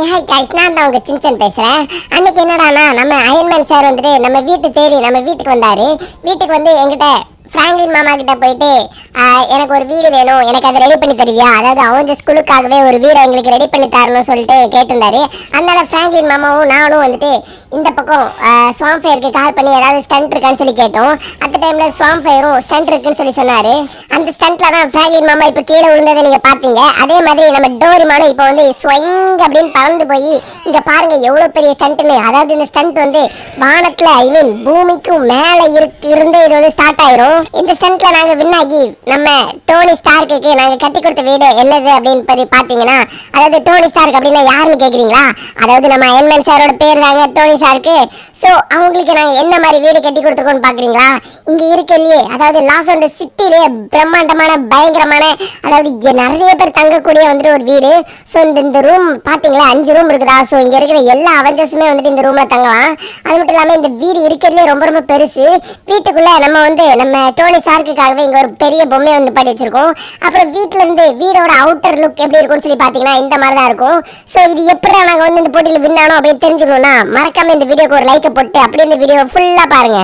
Hi guys நான் தான் உங்க சின்சன் பேசுறேன் அன்னைக்கு என்னடானா நம்ம அயன்மேன் சார் வந்துட்டு நம்ம வீட்டு தேடி நம்ம வீட்டுக்கு வந்தாரு வீட்டுக்கு வந்து என்கிட்ட பிராங்க்லின் மாமா கிட்ட போயிட்டு ஆஹ், எனக்கு ஒரு வீடு வேணும் எனக்கு அதை ரெடி பண்ணி தருவியா அதாவது அவங்க ஸ்கூலுக்காகவே ஒரு வீடை எங்களுக்கு ரெடி பண்ணி தரணும்னு சொல்லிட்டு கேட்டிருந்தாரு அதனால பிராங்க்லின் மாமாவும் நானும் வந்துட்டு இந்த பக்கம் ஸ்வாம் ஃபயருக்கு கால் பண்ணி ஏதாவது ஸ்டண்ட் இருக்கான்னு சொல்லி கேட்டோம் அந்த டைம்ல ஸ்வாம் ஃபயரும் ஸ்டண்ட் இருக்குன்னு சொல்லி சொன்னாரு அந்த ஸ்டண்ட்ல தான் பிராங்க்லின் மாமா இப்போ கீழே விழுந்ததை நீங்க பாத்தீங்க அதே மாதிரி நம்ம டோரிமானும் இப்போ வந்து ஸ்வங் அப்படின்னு பறந்து போய் இங்க பாருங்க எவ்வளவு பெரிய ஸ்டண்ட்னு அதாவது இந்த ஸ்டண்ட் வந்து வானத்துல ஐ மீன் பூமிக்கும் மேல இருக்கு இருந்தே இது வந்து ஸ்டார்ட் ஆயிரும் இந்த ஸ்டண்ட்ல நாங்க வின் ஆகி நம்ம டோனி ஸ்டார்க்கு நாங்க கட்டி கொடுத்த வீடு என்னது அப்படின்னு பத்தி பாத்தீங்கன்னா அதாவது டோனி ஸ்டார்க் அப்படின்னா யாருன்னு கேக்குறீங்களா அதாவது நம்ம அயன்மேன் சாரோட பேர் தாங்க டோனி ஸ்டார்க்கு சோ அவங்களுக்கு நாங்க என்ன மாதிரி வீடு கட்டி கொடுத்துருக்கோம்னு பாக்குறீங்களா இங்க இருக்கலையே அதாவது லாஸ் ஆண்ட சிட்டிலேயே பிரம்மாண்டமான பயங்கரமான அதாவது இங்க நிறைய பேர் தங்கக்கூடிய வந்துட்டு ஒரு வீடு ஸோ இந்த இந்த ரூம் பாத்தீங்களா அஞ்சு ரூம் இருக்குதா ஸோ இங்க இருக்கிற எல்லா அவெஞ்சர்ஸுமே வந்துட்டு இந்த ரூம்ல தங்கலாம் அது மட்டும் இல்லாம இந்த வீடு இருக்கிறதுலே ரொம்ப ரொம்ப பெருசு வீட்டுக்குள்ள நம்ம வந்து நம்ம டோனி ஷார்க்குக்காகவே இங்க ஒரு பெரிய பொம்மை வந்து பண்ணி வச்சிருக்கோம் அப்புறம் வீட்ல இருந்து வீடோட அவுட்டர் லுக் எப்படி இருக்கும்னு சொல்லி பாத்தீங்கன்னா இந்த மாதிரி தான் இருக்கும் ஸோ இது எப்படி நாங்க வந்து இந்த போட்டியில் வின் ஆனோம் அப்படின்னு தெரிஞ்சுக்கணும்னா மறக்காம இந்த வீடியோக்கு ஒரு லைக்கை போட்டு அப்படியே இந்த வீடியோ ஃபுல்லா பாருங்க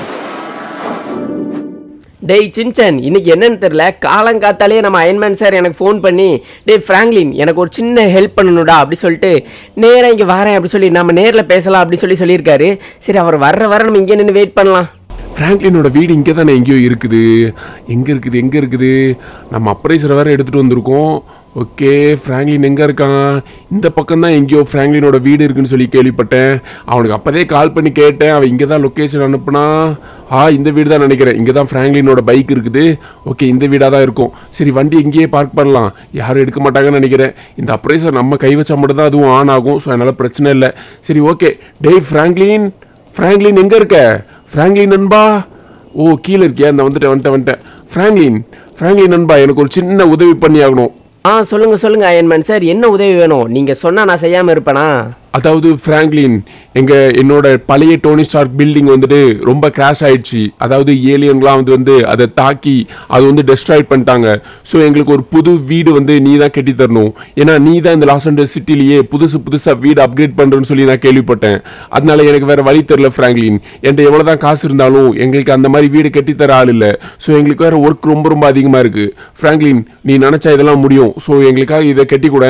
டேய் சின்சன் இன்னைக்கு என்னன்னு தெரில காலங்காத்தாலே நம்ம அயன்மேன் சார் எனக்கு ஃபோன் பண்ணி டேய் ஃப்ராங்க்லின் எனக்கு ஒரு சின்ன ஹெல்ப் பண்ணணும்டா அப்படி சொல்லிட்டு நேராக இங்கே வரேன் அப்படி சொல்லி நம்ம நேரில் பேசலாம் அப்படி சொல்லி சொல்லியிருக்காரு சரி அவர் வர்ற வர நம்ம இங்கே நின்று வெயிட் பண்ணலாம் ஃப்ராங்க்லினோட வீடு இங்கே தானே எங்கேயோ இருக்குது எங்கே இருக்குது எங்கே இருக்குது நம்ம அப்ரைசரை வேறு எடுத்துகிட்டு வந்திருக்கோம் ஓகே ஃப்ராங்க்லின் எங்கே இருக்கான் இந்த பக்கம் தான் எங்கேயோ ஃப்ராங்க்லினோட வீடு இருக்குன்னு சொல்லி கேள்விப்பட்டேன் அவனுக்கு அப்போதே கால் பண்ணி கேட்டேன் அவன் இங்கே தான் லொக்கேஷன் அனுப்புனா ஆ இந்த வீடு தான் நினைக்கிறேன் இங்கே தான் ஃப்ராங்க்லினோட பைக் இருக்குது ஓகே இந்த வீடாக தான் இருக்கும் சரி வண்டி இங்கேயே பார்க் பண்ணலாம் யாரும் எடுக்க மாட்டாங்கன்னு நினைக்கிறேன் இந்த அப்ரைசர் நம்ம கை வச்சா மட்டும் தான் அதுவும் ஆன் ஆகும் ஸோ அதனால் பிரச்சனை இல்லை சரி ஓகே டேய் ஃப்ராங்க்லின் ஃப்ராங்க்லின் எங்கே இருக்க ஃப்ராங்க்லின் நண்பா ஓ கீழே இருக்கியா இந்த வந்துட்டேன் வந்துட்டேன் வந்துட்டேன் ஃப்ராங்க்லின் ஃப்ராங்க்லின் நண்பா எனக்கு ஒரு சின்ன உதவி பண்ணி ஆகணும் ஆ சொல்லுங்கள் சொல்லுங்கள் அயன்மேன் சார் என்ன உதவி வேணும் நீங்கள் சொன்னால் நான் செய்யாமல் இருப்பேனா அதாவது ஃப்ராங்க்லின் எங்க என்னோட பழைய டோனி ஸ்டார்க் பில்டிங் வந்துட்டு ரொம்ப கிராஷ் ஆயிடுச்சு அதாவது ஏலியன்லாம் வந்து வந்து அதை தாக்கி அது வந்து டெஸ்ட்ராய்ட் பண்ணிட்டாங்க ஸோ எங்களுக்கு ஒரு புது வீடு வந்து நீ தான் கட்டி தரணும் ஏன்னா நீ தான் இந்த லாஸ் அண்டர் சிட்டிலேயே புதுசு புதுசாக வீடு அப்கிரேட் பண்ணுறேன்னு சொல்லி நான் கேள்விப்பட்டேன் அதனால எனக்கு வேற வழி தெரில ஃப்ராங்க்லின் என்கிட்ட எவ்வளோ தான் காசு இருந்தாலும் எங்களுக்கு அந்த மாதிரி வீடு கட்டித்தர ஆள் இல்லை ஸோ எங்களுக்கு வேற ஒர்க் ரொம்ப ரொம்ப அதிகமாக இருக்கு ஃப்ராங்க்லின் நீ நினச்சா இதெல்லாம் முடியும் ஸோ எங்களுக்காக இதை கட்டி கூட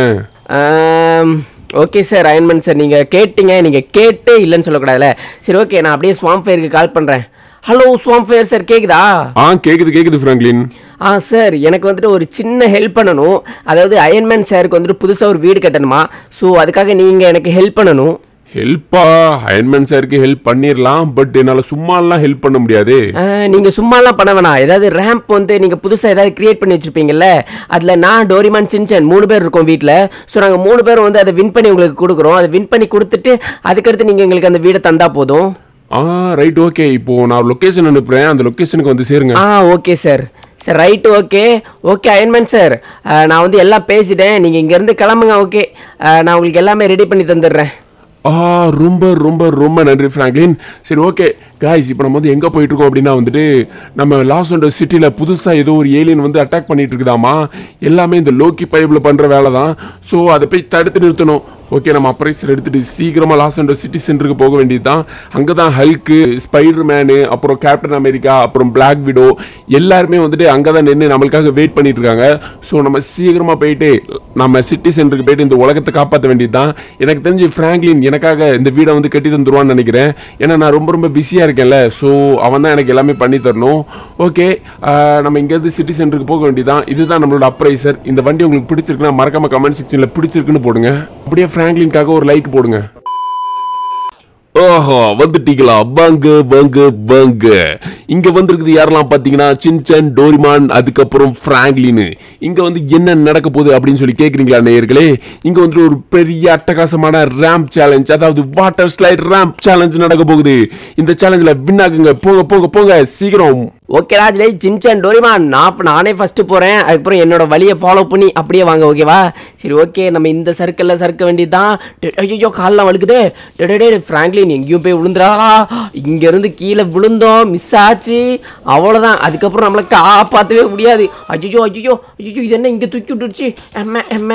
ஓகே சார் அயன்மேன் சார் நீங்கள் கேட்டீங்க நீங்கள் கேட்டே இல்லைன்னு சொல்லக்கூடாதுல்ல சரி ஓகே நான் அப்படியே ஸ்வாம் ஃபயருக்கு கால் பண்ணுறேன் ஹலோ ஸ்வாம் ஃபயர் சார் கேக்குதா ஆ கேக்குது கேக்குது ஃப்ராங்க்லின் ஆ சார் எனக்கு வந்துட்டு ஒரு சின்ன ஹெல்ப் பண்ணணும் அதாவது அயன்மேன் சாருக்கு வந்துட்டு புதுசாக ஒரு வீடு கட்டணுமா ஸோ அதுக்காக நீங்கள் எனக்கு ஹெல்ப் பண்ணணும் ஹெல்ப்பா அயன்மேன் சாருக்கு ஹெல்ப் பண்ணிடலாம் பட் என்னால் சும்மாலாம் ஹெல்ப் பண்ண முடியாது நீங்கள் சும்மாலாம் பண்ண வேணாம் ஏதாவது ரேம்ப் வந்து நீங்கள் புதுசாக ஏதாவது கிரியேட் பண்ணி வச்சுருப்பீங்கல்ல அதில் நான் டோரிமான் சின்சன் மூணு பேர் இருக்கோம் வீட்டில் ஸோ நாங்கள் மூணு பேரும் வந்து அதை வின் பண்ணி உங்களுக்கு கொடுக்குறோம் அதை வின் பண்ணி கொடுத்துட்டு அதுக்கடுத்து நீங்கள் எங்களுக்கு அந்த வீடை தந்தா போதும் ஆ ரைட் ஓகே இப்போ நான் லொக்கேஷன் அனுப்புறேன் அந்த லொக்கேஷனுக்கு வந்து சேருங்க ஆ okay sir sir right okay okay Iron Man sir நான் வந்து எல்லாம் பேசிட்டேன் நீங்கள் இங்கேருந்து கிளம்புங்க ஓகே நான் உங்களுக்கு எல்லாமே ரெடி பண்ணி தந்துடுறேன் ஆ ரொம்ப ரொம்ப ரொம்ப நன்றி ஃப்ராங்க்லின் சரி ஓகே காய்ஸ் இப்போ நம்ம வந்து எங்கே போயிட்டு இருக்கோம் அப்படின்னா வந்துட்டு நம்ம லாஸ் அண்டர் சிட்டியில் புதுசாக ஏதோ ஒரு ஏலியன் வந்து அட்டாக் பண்ணிட்டு இருக்குதாமா எல்லாமே இந்த லோக்கி பைப்பில் பண்ணுற வேலை தான் ஸோ அதை போய் தடுத்து நிறுத்தணும் ஓகே நம்ம அப்ரைசர் எடுத்துட்டு சீக்கிரமாக லாஸ் அண்டர் சிட்டி சென்டருக்கு போக வேண்டியது தான் அங்கே தான் ஹல்க்கு ஸ்பைடர் மேனு அப்புறம் கேப்டன் அமெரிக்கா அப்புறம் பிளாக் விடோ எல்லாருமே வந்துட்டு அங்கே தான் நின்று நம்மளுக்காக வெயிட் பண்ணிட்டு இருக்காங்க ஸோ நம்ம சீக்கிரமாக போயிட்டு நம்ம சிட்டி சென்டருக்கு போயிட்டு இந்த உலகத்தை காப்பாற்ற வேண்டியது தான் எனக்கு தெரிஞ்சு ஃப்ராங்க்லின் எனக்காக இந்த வீடை வந்து கட்டி தந்துருவான்னு நினைக்கிறேன் ஏன்னா நான் ரொம்ப ரொம்ப பிஸியாக இருக்கேன்ல ஸோ அவன் தான் எனக்கு எல்லாமே பண்ணி தரணும் ஓகே நம்ம இங்கேருந்து சிட்டி சென்டருக்கு போக வேண்டியதான் இதுதான் நம்மளோட அப்ரைசர் இந்த வண்டி உங்களுக்கு பிடிச்சிருக்குன்னா மறக்காம கமெண்ட் செக்ஷனில் பிடிச்சிருக்குன்னு போடுங்க அப்படியே ஃப்ராங்க்லின்காக ஒரு லைக் போடுங்க ஓஹோ வந்துட்டீங்களா வாங்க வாங்க வாங்க இங்க வந்திருக்குது யாரெல்லாம் பாத்தீங்கன்னா சின்சன் டோரிமான் அதுக்கப்புறம் பிராங்க்லின் இங்க வந்து என்ன நடக்க போகுது அப்படின்னு சொல்லி கேக்குறீங்களா நேயர்களே இங்க வந்து ஒரு பெரிய அட்டகாசமான ரேம்ப் சேலஞ்ச் அதாவது வாட்டர் ஸ்லைட் ரேம்ப் சேலஞ்ச் நடக்க போகுது இந்த சேலஞ்சில் வின் ஆகுங்க போங்க போங்க போங்க சீக்கிரம் ஓகே ராஜ் டேய் சின்சன் டோரிமான் நான் இப்ப நானே ஃபர்ஸ்ட் போகிறேன் அதுக்கப்புறம் என்னோட வழியை ஃபாலோ பண்ணி அப்படியே வாங்க ஓகேவா சரி ஓகே நம்ம இந்த சர்க்கிளில் சறுக்க வேண்டியது தான் ஐயோ கால்லாம் வழுக்குதே டே டே ஃப்ராங்க்லின் எங்கேயும் போய் விழுந்துறாரா இங்கேருந்து கீழே விழுந்தோம் மிஸ் ஆச்சு அவ்வளோதான் அதுக்கப்புறம் நம்மளை காப்பாற்றவே முடியாது ஐயோ ஐயோ ஐயோ இது என்ன இங்கே தூக்கி விட்டுருச்சு எம்ம எம்ம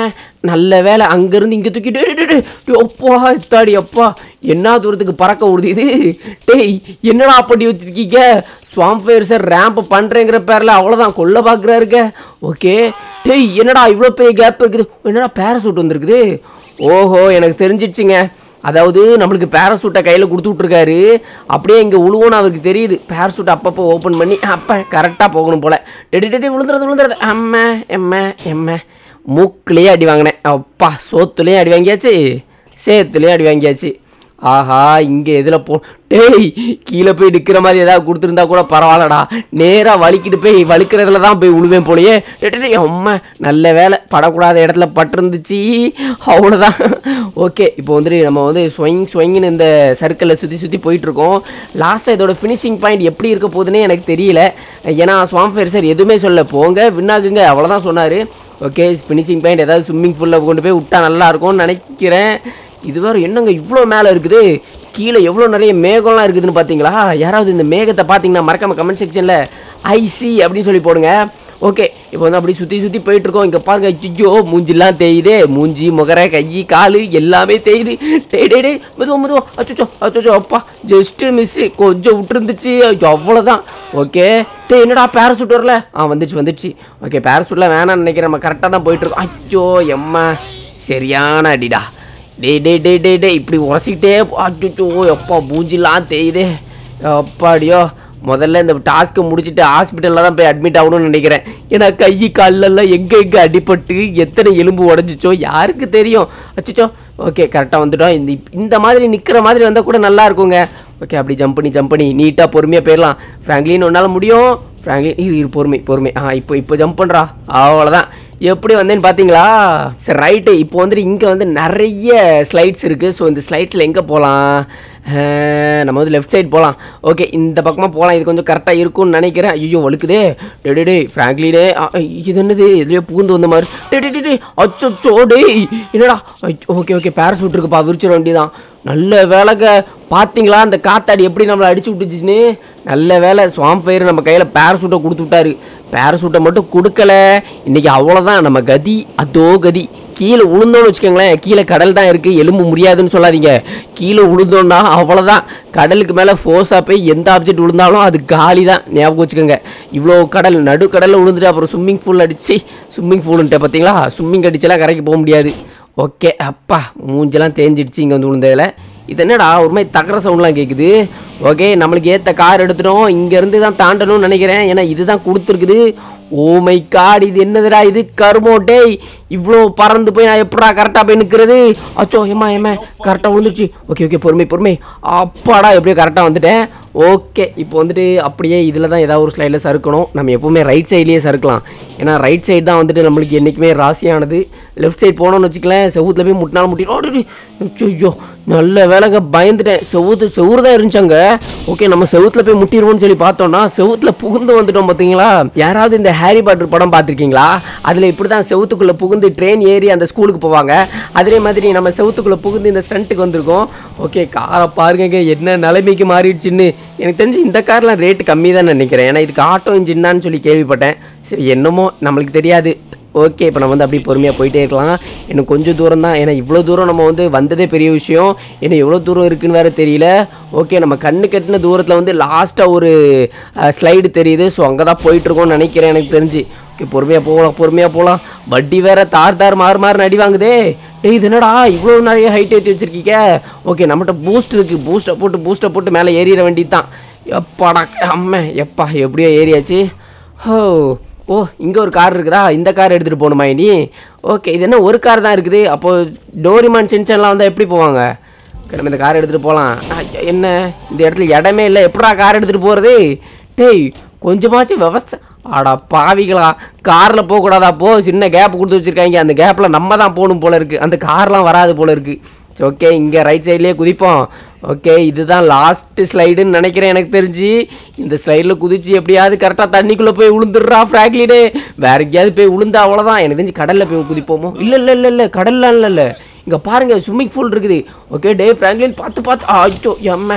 நல்ல வேலை அங்கேருந்து இங்கே தூக்கி டேய், டேய், டேய், டேய், அப்பா எத்தாடி அப்பா என்ன தூரத்துக்கு பறக்க ஓடுது இது டேய் என்னடா பண்ணி வச்சிருக்கீங்க ஸ்வாம் ஃபயர் சார் ரேம்ப் பண்ணுறேங்கிற பேரில் அவ்வளோதான் கொல்ல பார்க்குறாருங்க ஓகே டேய் என்னடா இவ்வளோ பெரிய கேப் இருக்குது என்னடா பேராசூட் வந்திருக்குது ஓஹோ எனக்கு தெரிஞ்சிடுச்சுங்க அதாவது நம்மளுக்கு பேராசூட்டை கையில் கொடுத்து விட்ருக்காரு அப்படியே இங்கே உழுவோன்னு அவருக்கு தெரியுது பேராசூட் அப்பப்போ ஓப்பன் பண்ணி அப்போ கரெக்டாக போகணும் போல் டெடி டெடி விழுந்துறது விழுந்துறது அம்ம எம்ம எம்ம மூக்குலேயே அடி வாங்கினேன் அப்பா சோத்துலேயும் அடி வாங்கியாச்சு சேத்துலேயும் அடி வாங்கியாச்சு ஆஹா இங்கே எதில் போ டேய் கீழே போய் நிற்கிற மாதிரி ஏதாவது கொடுத்துருந்தா கூட பரவாயில்லடா நேராக வலிக்கிட்டு போய் வலிக்கிறதுல தான் போய் விழுவேன் போலயே டேய், டேய், டேய், அம்மா நல்ல வேலை படக்கூடாத இடத்துல பட்டிருந்துச்சு அவ்வளோதான் ஓகே இப்போ வந்துட்டு நம்ம வந்து ஸ்வயிங் ஸ்வயிங்னு இந்த சர்க்கிளில் சுற்றி சுற்றி போயிட்டுருக்கோம் லாஸ்ட்டாக இதோட ஃபினிஷிங் பாயிண்ட் எப்படி இருக்க போகுதுன்னே எனக்கு தெரியல ஏன்னா ஸ்வாம் ஃபேர் சார் எதுவுமே சொல்ல போங்க வின்னாகுங்க அவ்வளோதான் சொன்னார் ஓகே ஃபினிஷிங் பாயிண்ட் ஏதாவது ஸ்விம்மிங் பூலில் கொண்டு போய் விட்டா நல்லா இருக்கும்னு நினைக்கிறேன் இது வேறு என்னங்க இவ்வளோ மேலே இருக்குது கீழே எவ்வளோ நிறைய மேகம்லாம் இருக்குதுன்னு பார்த்தீங்களா யாராவது இந்த மேகத்தை பார்த்தீங்கன்னா மறக்காம கமெண்ட் செக்ஷனில் ஐசி அப்படின்னு சொல்லி போடுங்க ஓகே இப்போ வந்து அப்படி சுற்றி சுற்றி போயிட்டுருக்கோம் இங்கே பாருங்க ஐயோ மூஞ்சிலாம் தேயுதே மூஞ்சி முகர கை காலு எல்லாமே தேயுது டேய் டேய் டேய் மெதுவா மெதுவா அச்சோ அச்சோ அப்பா ஜஸ்ட்டு மிஸ்ஸு கொஞ்சம் விட்டுருந்துச்சு ஐயோ, அவ்வளோதான் ஓகே டேய் என்னடா பேராசூட் வரல ஆ வந்துச்சு வந்துச்சு ஓகே பேராசூட்லாம் வேணாம்னு நினைக்கிறேன் நம்ம கரெக்டாக தான் போயிட்டுருக்கோம் ஐயோ எம்மா சரியான அடிடா டேய் டேய் டேய் டேய் டேய் இப்படி உரசிக்கிட்டே அச்சோ எப்பா மூஞ்சிலாம் தேயுதே அப்பாடியோ முதல்ல இந்த டாஸ்க்கை முடிச்சுட்டு ஹாஸ்பிட்டலில் தான் போய் அட்மிட் ஆகணும்னு நினைக்கிறேன் ஏன்னா கை கால்லெல்லாம் எங்கே எங்கே அடிபட்டு எத்தனை எலும்பு உடஞ்சிச்சோ யாருக்கு தெரியும் அச்சோ ஓகே கரெக்டாக வந்துட்டோம் இந்த இந்த மாதிரி நிற்கிற மாதிரி வந்தால் கூட நல்லா இருக்குங்க ஓகே அப்படி ஜம்ப் பண்ணி ஜம்ப் பண்ணி நீட்டாக பொறுமையாக போயிடலாம் ஃப்ராங்க்லின் உன்னால் முடியும் ஃப்ராங்க்லின் இது இரு பொறுமை பொறுமை ஆ இப்போ இப்போ ஜம்ப் பண்ணுறா அவ்வளோதான் எப்படி வந்தேன்னு பார்த்தீங்களா சரி ரைட்டு இப்போ வந்துட்டு இங்கே வந்து நிறைய ஸ்லைட்ஸ் இருக்குது ஸோ இந்த ஸ்லைட்ஸில் எங்கே போகலாம் நம்ம வந்து லெஃப்ட் சைடு போகலாம் ஓகே இந்த பக்கமாக போகலாம் இது கொஞ்சம் கரெக்டாக இருக்கும்னு நினைக்கிறேன் ஐயோ வழுக்குதே டே டே டே ஃப்ராங்க்லினே ஆ, இது என்னது எதுலையோ பூந்து வந்த மாதிரி டே டே டே டே அச்சோ டேய் என்னடா ஓகே ஓகே பேரசூட் இருக்குப்பா விரிச்சிட வேண்டியதான் நல்ல வேலைங்க பார்த்தீங்களா அந்த காத்தாடி எப்படி நம்மளை அடிச்சு விட்டுச்சுன்னு நல்ல வேலை ஸ்வாம் ஃபயர் நம்ம கையில் பேரசூட்டை கொடுத்து விட்டாரு பேரசூட்டை மட்டும் கொடுக்கல இன்னைக்கு அவ்வளோதான் நம்ம கதி அதோ கதி கீழே உளுந்தோன்னு வச்சுக்கோங்களேன் கீழே கடல் தான் இருக்குது எலும்பு முடியாதுன்னு சொல்லாதீங்க கீழே உளுந்தோன்னா அவ்வளோதான் கடலுக்கு மேலே ஃபோர்ஸாக போய் எந்த ஆப்ஜெக்ட் விழுந்தாலும் அது காலி தான் ஞாபகம் வச்சுக்கோங்க இவ்வளோ கடல் நடுக்கடலில் விழுந்துட்டு அப்புறம் ஸ்விம்மிங் பூல் அடித்து ஸ்விம்மிங் பூலுன்ட்டு பார்த்தீங்களா ஸ்விம்மிங் அடிச்செல்லாம் கரைக்கு போக முடியாது ஓகே அப்பா மூஞ்செல்லாம் தேஞ்சிடுச்சு இங்கே வந்து விழுந்ததில் இது என்னடா ஒரு மாதிரி தகர சவுண்ட்லாம் கேட்குது ஓகே நம்மளுக்கு ஏற்ற கார் எடுத்துட்டோம் இங்கேருந்து தான் தாண்டணும்னு நினைக்கிறேன் ஏன்னா இதுதான் கொடுத்துருக்குது ஓ மை காட் இது என்னதுடா இது கருமோ டேய் இவ்வளோ பறந்து போய் நான் எப்படா கரெக்டாக போய் நிற்கிறது அச்சோ ஏமா ஏமா கரெக்டாக விழுந்துருச்சு ஓகே ஓகே பொறுமை பொறுமை அப்பாடா எப்படியோ கரெக்டாக வந்துட்டேன் ஓகே இப்போ வந்துட்டு அப்படியே இதில் தான் ஏதாவது ஒரு ஸ்லைடில் சறுக்கணும் நம்ம எப்போவுமே ரைட் சைட்லேயே சறுக்கலாம் ஏன்னா ரைட் சைடு தான் வந்துட்டு நம்மளுக்கு என்றைக்குமே ராசியானது லெஃப்ட் சைடு போனோம்னு வச்சுக்கலேன் செவுத்தில் போய் முட்டினாலும் முட்டிடும் ஐயோ நல்ல வேலைங்க பயந்துட்டேன் செவுத்து செவுறு தான் இருந்துச்சாங்க ஓகே நம்ம செவுத்தில் போய் முட்டிடுவோம்னு சொல்லி பார்த்தோம்னா செவுத்தில் புகுந்து வந்துட்டோம் பார்த்தீங்களா யாராவது இந்த ஹாரி பாட்டர் படம் பார்த்துருக்கீங்களா அதில் இப்படி தான் செவுத்துக்குள்ளே புகுந்து ட்ரெயின் ஏறி அந்த ஸ்கூலுக்கு போவாங்க அதே மாதிரி நம்ம செவுத்துக்குள்ளே புகுந்து இந்த ஸ்டண்ட்டுக்கு வந்திருக்கோம் ஓகே காரை பாருங்க என்ன நிலைமைக்கு மாறிடுச்சுன்னு எனக்கு தெரிஞ்சு இந்த கார்லாம் ரேட்டு கம்மி தான் நினைக்கிறேன் ஏன்னா இதுக்கு ஆட்டோ இன்ஜின் தான் சொல்லி கேள்விப்பட்டேன் சரி என்னமோ நம்மளுக்கு தெரியாது ஓகே இப்போ நம்ம வந்து அப்படியே பொறுமையாக போயிட்டே இருக்கலாம் இன்னும் கொஞ்சம் தூரம் தான் ஏன்னா இவ்வளோ தூரம் நம்ம வந்து வந்ததே பெரிய விஷயம் இன்னும் எவ்வளோ தூரம் இருக்குன்னு வேறு தெரியல ஓகே நம்ம கண்ணு கட்டின தூரத்தில் வந்து லாஸ்ட்டாக ஒரு ஸ்லைடு தெரியுது ஸோ அங்கே தான் போயிட்டுருக்கோம்னு நினைக்கிறேன் எனக்கு தெரிஞ்சு ஓகே பொறுமையாக போகலாம் பொறுமையாக போகலாம் வட்டி வேற தார் தார் மாறு மாறு அடி வாங்குதே டேய் இது என்னடா இவ்வளோ நிறைய ஹைட் ஏற்றி வச்சிருக்கீங்க ஓகே நம்மகிட்ட பூஸ்ட் இருக்குது பூஸ்ட்டை போட்டு பூஸ்ட்டை போட்டு மேலே ஏறிட வேண்டியது தான் எப்பாடா அம்மே எப்பா எப்படியோ ஏறியாச்சு ஹோ ஓ இங்கே ஒரு கார் இருக்குதா இந்த கார் எடுத்துகிட்டு போகணுமா இனி ஓகே இது என்ன ஒரு கார் தான் இருக்குது அப்போது டோரிமான் சின்சன்லாம் வந்தால் எப்படி போவாங்க ஓகே நம்ம இந்த கார் எடுத்துகிட்டு போகலாம் என்ன இந்த இடத்துல இடமே இல்லை எப்படா கார் எடுத்துகிட்டு போகிறது டேய் கொஞ்சமாச்சும் விவசாய ஆடா பாவிகளா காரில் போகக்கூடாதா போ சின்ன கேப் கொடுத்து வச்சுருக்காங்க அந்த கேப்பில் நம்ம தான் போகணும் போல இருக்குது அந்த கார்லாம் வராது போல இருக்குது ஓகே இங்கே ரைட் சைட்லேயே குதிப்போம் ஓகே இதுதான் லாஸ்ட்டு ஸ்லைடுன்னு நினைக்கிறேன் எனக்கு தெரிஞ்சு இந்த ஸ்லைடில் குதிச்சு எப்படியாவது கரெக்டாக தண்ணிக்குள்ளே போய் விழுந்துடுறா ஃப்ராக்லினே வேற எங்கேயாவது போய் விழுந்தா அவ்வளோதான் எனக்கு தெரிஞ்சு கடலில் போய் குதிப்போமோ இல்லை இல்லை இல்லை இல்லை கடல்லாம் இல்லை இல்லை இங்கே பாருங்கள் ஸ்விம்மிங் பூல் இருக்குது ஓகே டே ஃப்ராங்க்லின் பார்த்து பார்த்து ஐயோ எம்ம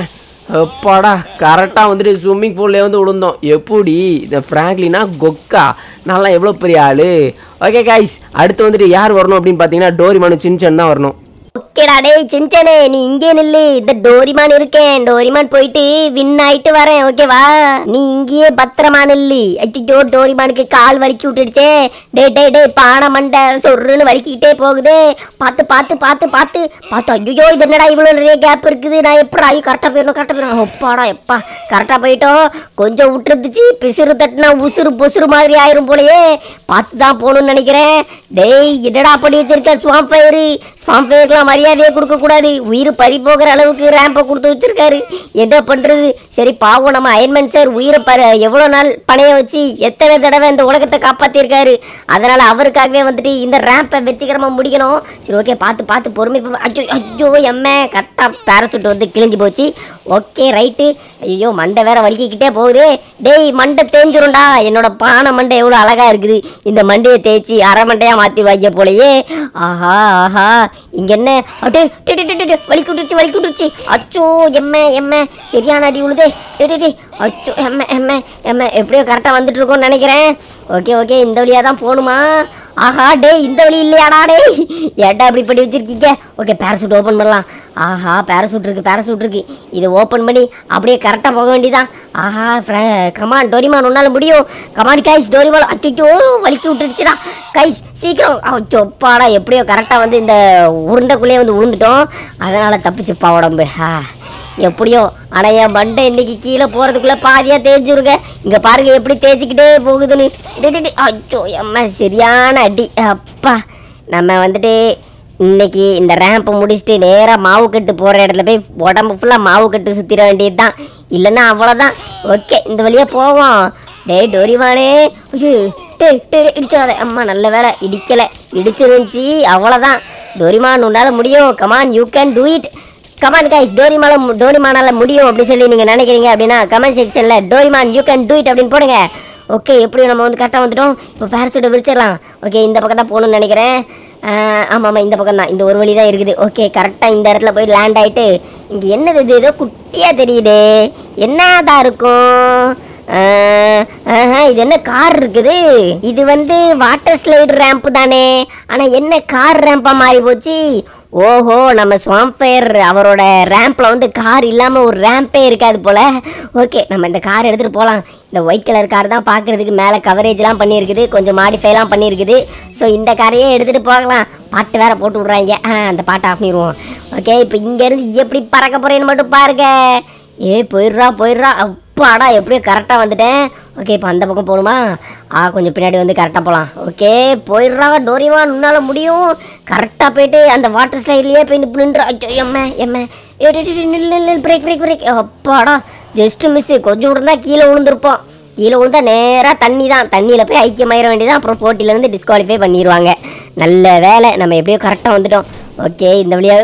அப்பாடா கரெக்டாக வந்துட்டு ஸ்விம்மிங் பூல்லே வந்து விழுந்தோம் எப்படி இந்த ஃப்ராங்க்லினா கொக்கா நல்லா எவ்வளோ பெரிய ஆள் ஓகே காய்ஸ் அடுத்து வந்துட்டு யார் வரணும் அப்படின்னு பார்த்தீங்கன்னா டோரிமானு சின்சன் தான் வரணும் ஓகேடா டேய் சின்சனே நீ இங்கே நில்லு இந்த டோரிமான் இருக்கேன் டோரிமான் போயிட்டு வின் ஆயிட்டு வரேன் ஓகேவா நீ இங்கேயே பத்திரமா நில்லு ஐயோ டோரிமானுக்கு கால் வலிக்கி விட்டுடுச்சே டே டே டே பானை மண்டை சொருன்னு வலிக்கிட்டே போகுதே பார்த்து பார்த்து பார்த்து பார்த்து பார்த்து ஐயோ இது என்னடா இவ்வளோ நிறைய கேப் இருக்குது நான் எப்படா ஐயோ கரெக்டாக போயிடணும் கரெக்டாக போயிடணும் ஒப்பாடா எப்பா கரெக்டாக போயிட்டோம் கொஞ்சம் விட்டுருந்துச்சு பிசுறு தட்டுனா உசுறு பொசுறு மாதிரி ஆயிரும் போலயே பார்த்து தான் போகணும்னு நினைக்கிறேன் டேய் என்னடா பண்ணி வச்சிருக்க ஸ்வாம் ஃபயரு ஸ்வாம் ஃபயருக்குலாம் மரியாதையே கொடுக்கக்கூடாது உயிர் பறி போகிற அளவுக்கு ரேம்பை கொடுத்து வச்சிருக்காரு என்ன பண்ணுறது சரி பாவம் நம்ம அயன்மேன் சார் உயிரை பற எவ்வளோ நாள் பணைய வச்சு எத்தனை தடவை இந்த உலகத்தை காப்பாற்றிருக்காரு அதனால் அவருக்காகவே வந்துட்டு இந்த ரேம்பை வெற்றிகரமாக முடிக்கணும் சரி ஓகே பார்த்து பார்த்து பொறுமை பொறுமை ஐயோ ஐயோ எம்ம கரெக்டாக பேரசூட் வந்து கிழிஞ்சு போச்சு ஓகே ரைட்டு ஐயோ மண்டை வேற வலிக்கிக்கிட்டே போகுது டேய் மண்டை தேஞ்சிரும்டா என்னோட பானை மண்டை எவ்வளோ அழகா இருக்குது இந்த மண்டையை தேய்ச்சி அரை மண்டையாக மாற்றிடுவாங்க போலயே ஆஹா ஆஹா இங்கே என்ன அட்டே டே டே, டே, டே, டே, வலிக்கு விட்டுருச்சு வலிக்கு விட்டுருச்சு அச்சோ எம்ம எம்ம சரியான அடி உழுதே டே டே, டே அச்சோ எம்ம எம்ம எம்ம எப்படியோ கரெக்டாக வந்துட்டு இருக்கோம்னு நினைக்கிறேன் ஓகே ஓகே இந்த வழியாக தான் போகணுமா ஆஹா டேய் இந்த வழி இல்லையாடா டேய் ஏட்டா இப்படி பண்ணி வச்சிருக்கீங்க ஓகே பேராசூட் ஓப்பன் பண்ணலாம் ஆஹா பேராசூட் இருக்கு பேராசூட் இருக்கு இதை ஓப்பன் பண்ணி அப்படியே கரெக்டாக போக வேண்டியதான் ஆஹா கமான் டோரிமான் உன்னால முடியும் கமான் கைஸ் டோரிமான் அச்சோ வலிக்கி விட்டுருச்சுடா கைஸ் சீக்கிரம் சொப்பாடா எப்படியோ கரெக்டாக வந்து இந்த உருண்டைக்குள்ளேயே வந்து விழுந்துட்டோம் அதனால் தப்பிச்சுப்பா உடம்பு ஆ எப்படியோ ஆனால் என் மண்டை இன்னைக்கு கீழே போகிறதுக்குள்ளே பாதியாக தேய்ச்சிருங்க இங்கே பாருங்க எப்படி தேய்ச்சிக்கிட்டே போகுதுன்னு டே, டே, டே, அச்சோ அம்மா சரியான அடி அப்பா நம்ம வந்துட்டு இன்னைக்கு இந்த ரேம்பை முடிச்சுட்டு நேராக மாவு கட்டு போகிற இடத்துல போய் உடம்பு ஃபுல்லாக மாவு கட்டு சுற்றிட வேண்டியது தான் இல்லைன்னா அவ்வளோதான் ஓகே இந்த வழியாக போவோம் டேய் டோரிவானே ஐயோ டேய் டேய் இடிச்சிடாத அம்மா நல்ல வேலை இடிக்கலை இடிச்சிருந்துச்சி அவ்வளோதான் டோரிமான் உன்னால் முடியும் come on you can do it come on guys டோரிமால டோரிமானால முடியும் அப்படி சொல்லி நீங்கள் நினைக்கிறீங்க அப்படின்னா கமெண்ட் செக்ஷனில் Doraemon you can do it அப்படின்னு போடுங்க ஓகே எப்படியும் நம்ம வந்து கரெக்டாக வந்துட்டோம் இப்போ பேரசூட்டை விரிச்சிடலாம் ஓகே இந்த பக்கம் தான் போகணும்னு நினைக்கிறேன் ஆமாம் ஆமாம் இந்த பக்கம் தான் இந்த ஒரு வழி தான் இருக்குது ஓகே கரெக்டாக இந்த இடத்துல போய் லேண்ட் ஆகிட்டு இங்கே என்னது இது ஏதோ குட்டியாக தெரியுது என்னதான் இருக்கும் ஆஹ், ஆஹா, இது என்ன கார் இருக்குது இது வந்து வாட்டர் ஸ்லைடு ரேம்ப் தானே ஆனால் என்ன கார் ரேம்பா மாறி போச்சு ஓஹோ நம்ம ஸ்வாம்பயர் அவரோட ரேம்பில் வந்து கார் இல்லாமல் ஒரு ரேம்பே இருக்காது போல ஓகே நம்ம இந்த கார் எடுத்துகிட்டு போகலாம் இந்த ஒயிட் கலர் கார் தான் பார்க்குறதுக்கு மேலே கவரேஜ்லாம் பண்ணியிருக்குது கொஞ்சம் மாடிஃபைலாம் பண்ணியிருக்குது ஸோ இந்த காரையே எடுத்துகிட்டு போகலாம் பாட்டு வேற போட்டு விட்றாங்க ஆ அந்த பாட்டை ஆஃப் பண்ணிடுவோம் ஓகே இப்போ இங்கேருந்து எப்படி பறக்க போகிறேன்னு மட்டும் பாருங்க ஏ போயிடுறா போயிடுறா அப்பாடா எப்படியோ கரெக்டாக வந்துட்டேன் ஓகே இப்போ அந்த பக்கம் போகணுமா ஆ கொஞ்சம் பின்னாடி வந்து கரெக்டாக போகலாம் ஓகே போயிடுறா டோரிவான் உன்னால் முடியும் கரெக்டாக போயிட்டு அந்த வாட்டர் ஸ்லைட்லேயே போய் நின்று நின்று ஐயோ எம்ம எம்ம ஏ டே, டே, டே, நில்லு நில்லு பிரேக் பிரேக் பிரேக் அப்பாடா ஜஸ்ட் மிஸ்ஸு கொஞ்சம் விழுந்தா கீழே விழுந்திருப்போம் கீழே விழுந்தா நேராக தண்ணி தான் தண்ணியில் போய் ஐக்கியமாயிர வேண்டியதான் அப்புறம் போட்டியிலேருந்து டிஸ்குவாலிஃபை பண்ணிடுவாங்க நல்ல வேலை நம்ம எப்படியோ கரெக்டாக வந்துட்டோம் ஓகே இந்த வழியாகவே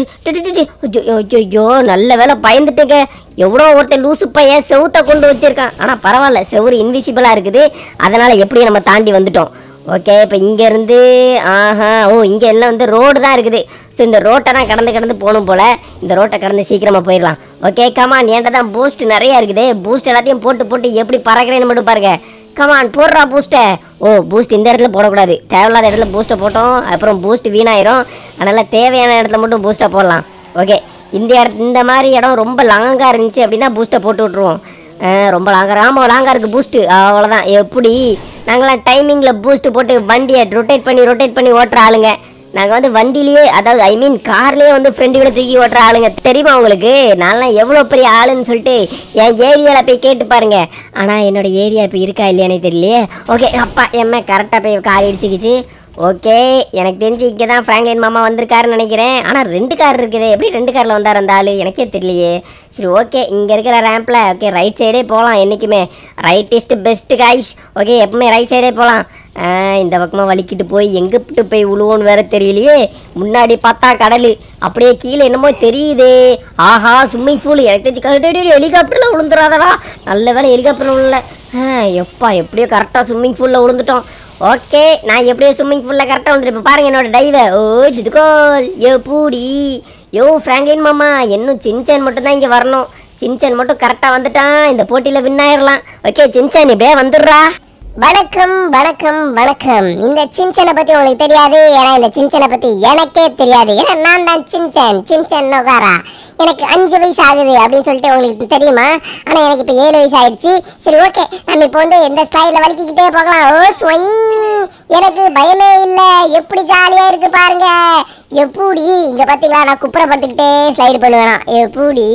போலாம் ஐயோ நல்ல வேலை பயந்துட்டுங்க எவ்வளோ ஒருத்தன் லூசு பையன் செவுத்தை கொண்டு வச்சிருக்கான் ஆனால் பரவாயில்ல செவுரு இன்விசிபிளாக இருக்குது அதனால் எப்படியும் நம்ம தாண்டி வந்துட்டோம் ஓகே இப்போ இங்கேருந்து ஆஹா ஓ இங்கே எல்லாம் வந்து ரோடு தான் இருக்குது ஸோ இந்த ரோட்டை தான் கடந்து கடந்து போகணும் போல் இந்த ரோட்டை கடந்து சீக்கிரமாக போயிடலாம் ஓகே கமான் என்கிட்ட தான் பூஸ்ட் நிறையா இருக்குது பூஸ்ட் எல்லாத்தையும் போட்டு போட்டு எப்படி பறக்கிறேன்னு மட்டும் பாருங்க கமான் போடுறா பூஸ்ட்டை ஓ பூஸ்ட் இந்த இடத்துல போடக்கூடாது தேவையில்லாத இடத்துல பூஸ்ட்டை போட்டோம் அப்புறம் பூஸ்ட் வீணாயிரும் அதனால் தேவையான இடத்துல மட்டும் பூஸ்ட்டை போடலாம் ஓகே இந்த இடத்து இந்த மாதிரி இடம் ரொம்ப லாங்காக இருந்துச்சு அப்படின்னா பூஸ்ட்டை போட்டு விட்ருவோம் அஹ், ரொம்ப லாங்காக ஆமாம் லாங்காக இருக்குது பூஸ்ட்டு அவ்வளோதான் எப்படி நாங்களாம் டைமிங்கில் பூஸ்ட் போட்டு வண்டியை ரொட்டேட் பண்ணி ரொட்டேட் பண்ணி ஓட்டுற ஆளுங்க நாங்கள் வந்து வண்டியிலேயே அதாவது ஐ மீன் கார்லேயே வந்து ஃப்ரெண்டுகளை தூக்கி ஓட்டுற ஆளுங்க தெரியுமா உங்களுக்கு நான்லாம் எவ்வளோ பெரிய ஆளுன்னு சொல்லிட்டு என் ஏரியாவில் போய் கேட்டு பாருங்க ஆனால் என்னோட ஏரியா இப்போ இருக்கா இல்லையானே தெரியலையே ஓகே அப்பா எம்மா கரெக்டாக போய் கார் இடிச்சிக்கிச்சு ஓகே எனக்கு தெரிஞ்சு இங்கே தான் ஃப்ராங்க்லின் மாமா வந்திருக்காருன்னு நினைக்கிறேன் ஆனால் ரெண்டு கார் இருக்குது எப்படி ரெண்டு காரில் வந்தார் அந்த ஆள் எனக்கே தெரியலையே சரி ஓகே இங்கே இருக்கிற ரேம்பில் ஓகே ரைட் சைடே போகலாம் என்றைக்குமே right is best guys okay எப்பவுமே ரைட் சைடே போகலாம் இந்த பக்கமாக வலிக்கிட்டு போய் எங்கிட்டு போய் விழுவோன்னு வேற தெரியலையே முன்னாடி பார்த்தா கடல் அப்படியே கீழே என்னமோ தெரியுது ஆஹா ஸ்விம்மிங் பூல் எனக்கு தெரிஞ்சு ஹெலிகாப்டரில் விழுந்துடாதடா நல்ல வேலை ஹெலிகாப்டரில் விழல ஆ, எப்பா எப்படியோ கரெக்டாக ஸ்விம்மிங் பூலில் விழுந்துட்டோம் ஓகே நான் எப்படியோ ஸ்விம்மிங் பூலில் கரெக்டாக வந்துட்டு இப்போ பாருங்க என்னோட டைவை ஓ ஜிதுகோல் ஏ பூடி யோ ஃப்ராங்க்லின் மாமா இன்னும் சின்சன் மட்டும்தான் இங்கே வரணும் சின்சன் மட்டும் கரெக்டா வந்துட்டான் இந்த போட்டியில வின் ஆயிரலாம் ஓகே சின்சன் இப்படியே வந்துடுறா வணக்கம் வணக்கம் வணக்கம் இந்த சின்சனை பத்தி உங்களுக்கு தெரியாது ஏன்னா இந்த சின்சனை பத்தி எனக்கே தெரியாது ஏன்னா நான் தான் சின்சன் சின்சன் நோகாரா எனக்கு அஞ்சு வயசு ஆகுது அப்படின்னு சொல்லிட்டு உங்களுக்கு தெரியுமா ஆனா எனக்கு இப்ப ஏழு வயசு ஆயிடுச்சு சரி ஓகே நம்ம இப்போ வந்து இந்த ஸ்டைல வலிக்கிக்கிட்டே போகலாம் ஓ ஸ்வங் எனக்கு பயமே இல்ல எப்படி ஜாலியா இருக்கு பாருங்க எப்படி இங்க பாத்தீங்களா நான் குப்புறப்படுத்திக்கிட்டே ஸ்லைடு பண்ணுவேனா எப்படி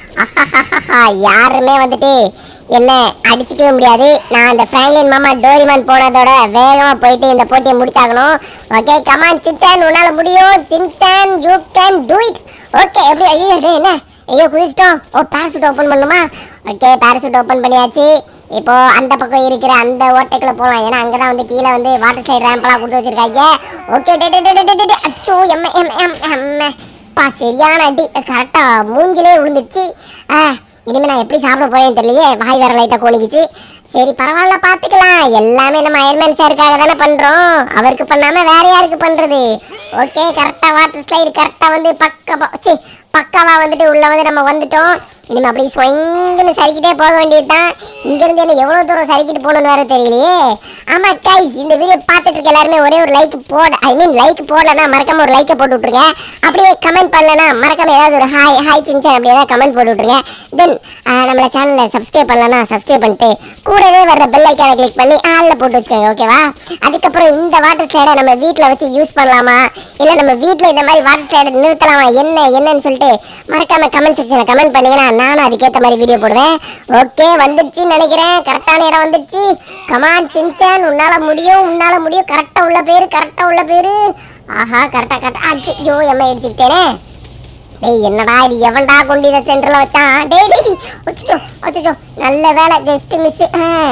அஹஹஹஹா, யாருமே வந்துட்டு என்ன அடிச்சுக்கவே முடியாது நான் அந்த பிராங்க்லின் மாமா டோரிமான் போனதோட வேகமா போயிட்டு இந்த போட்டியை முடிச்சாகணும் ஓகே கமான் சின்சான் உன்னால முடியும் Shinchan you can do it okay எப்படி ஐயோ டேய், என்ன ஐயோ குதிச்சிட்டோம் ஓ பேராசூட் ஓப்பன் பண்ணுமா ஓகே பேராசூட் ஓப்பன் பண்ணியாச்சு இப்போ அந்த பக்கம் இருக்கிற அந்த ஓட்டைக்குள்ள போகலாம் ஏன்னா அங்கே தான் வந்து கீழே வந்து வாட்டர் ஸ்லைட் ரேம்ப்லாம் கொடுத்து வச்சிருக்காங்க ஓகே டே டே டே டே டே டே அச்சோ எம் எம் எம் எம் பா சரியான அடி கரெக்டா மூஞ்சிலே விழுந்துச்சு ஆ இனிமே நான் எப்படி சாப்பிட போறேன்னு தெரியலையே வாய் வேற லைட்டா கோணிக்குச்சு சரி பரவாயில்ல பாத்துக்கலாம் எல்லாமே நம்ம அயர்மேன் சாருக்காக தானே பண்றோம் அவருக்கு பண்ணாம வேற யாருக்கு பண்றது ஓகே கரெக்டா வாட்டர் ஸ்லைடு கரெக்டா வந்து பக்க சி பக்காவா வந்துட்டு உள்ள வந்து நம்ம வந்துட்டோம் இனிமே அப்படியே ஸ்வங்குன்னு சரிக்கிட்டே போக வேண்டியதுதான் இங்க இருந்து என்ன எவ்வளவு தூரம் சரிக்கிட்டு போகணும்னு வேற தெரியலையே ஆமா கைஸ் இந்த வீடியோ பார்த்துட்டு இருக்க எல்லாருமே ஒரே ஒரு லைக் போட ஐ மீன் லைக் போடலன்னா மறக்காம ஒரு லைக்கை போட்டு விட்ருங்க அப்படியே கமெண்ட் பண்ணலன்னா மறக்காம ஏதாவது ஒரு ஹாய் ஹாய் சின்சன் அப்படி ஏதாவது கமெண்ட் போட்டு விட்ருங்க தென் நம்மள சேனலை சப்ஸ்கிரைப் பண்ணலன்னா சப்ஸ்கிரைப் பண்ணிட்டு கூடவே வர்ற பெல் ஐக்கானை கிளிக் பண்ணி ஆளில் போட்டு வச்சுக்கோங்க ஓகேவா அதுக்கப்புறம் இந்த வாட்டர் ஸ்லைடை நம்ம வீட்டில் வச்சு யூஸ் பண்ணலாமா இல்லை நம்ம வீட்டில் இந்த மாதிரி வாட்டர் ஸ்லைடை நிறுத்தலாமா என்ன என்னன்னு சொல்லிட்டு மறக்காம கமெண்ட் செக்ஷனில் கமெண்ட் பண்ணீங்கன்னா நானும் அதுக்கேற்ற மாதிரி வீடியோ போடுவேன் ஓகே வந்துடுச்சுன்னு நினைக்கிறேன் கரெக்டான இடம் வந்துடுச்சு கமான் சின்சான் உன்னால முடியும் உன்னால முடியும் கரெக்டாக உள்ள பேரு கரெக்டாக உள்ள பேரு ஆஹா கரெக்டாக கரெக்டாக ஐயோ எம்மா இடிச்சுக்கிட்டேனே டேய் என்னடா இது எவன்டா கொண்டு இதை சென்டரில் வச்சான் டேய் டேய் அச்சோ அச்சோ நல்ல வேலை ஜஸ்ட் மிஸ்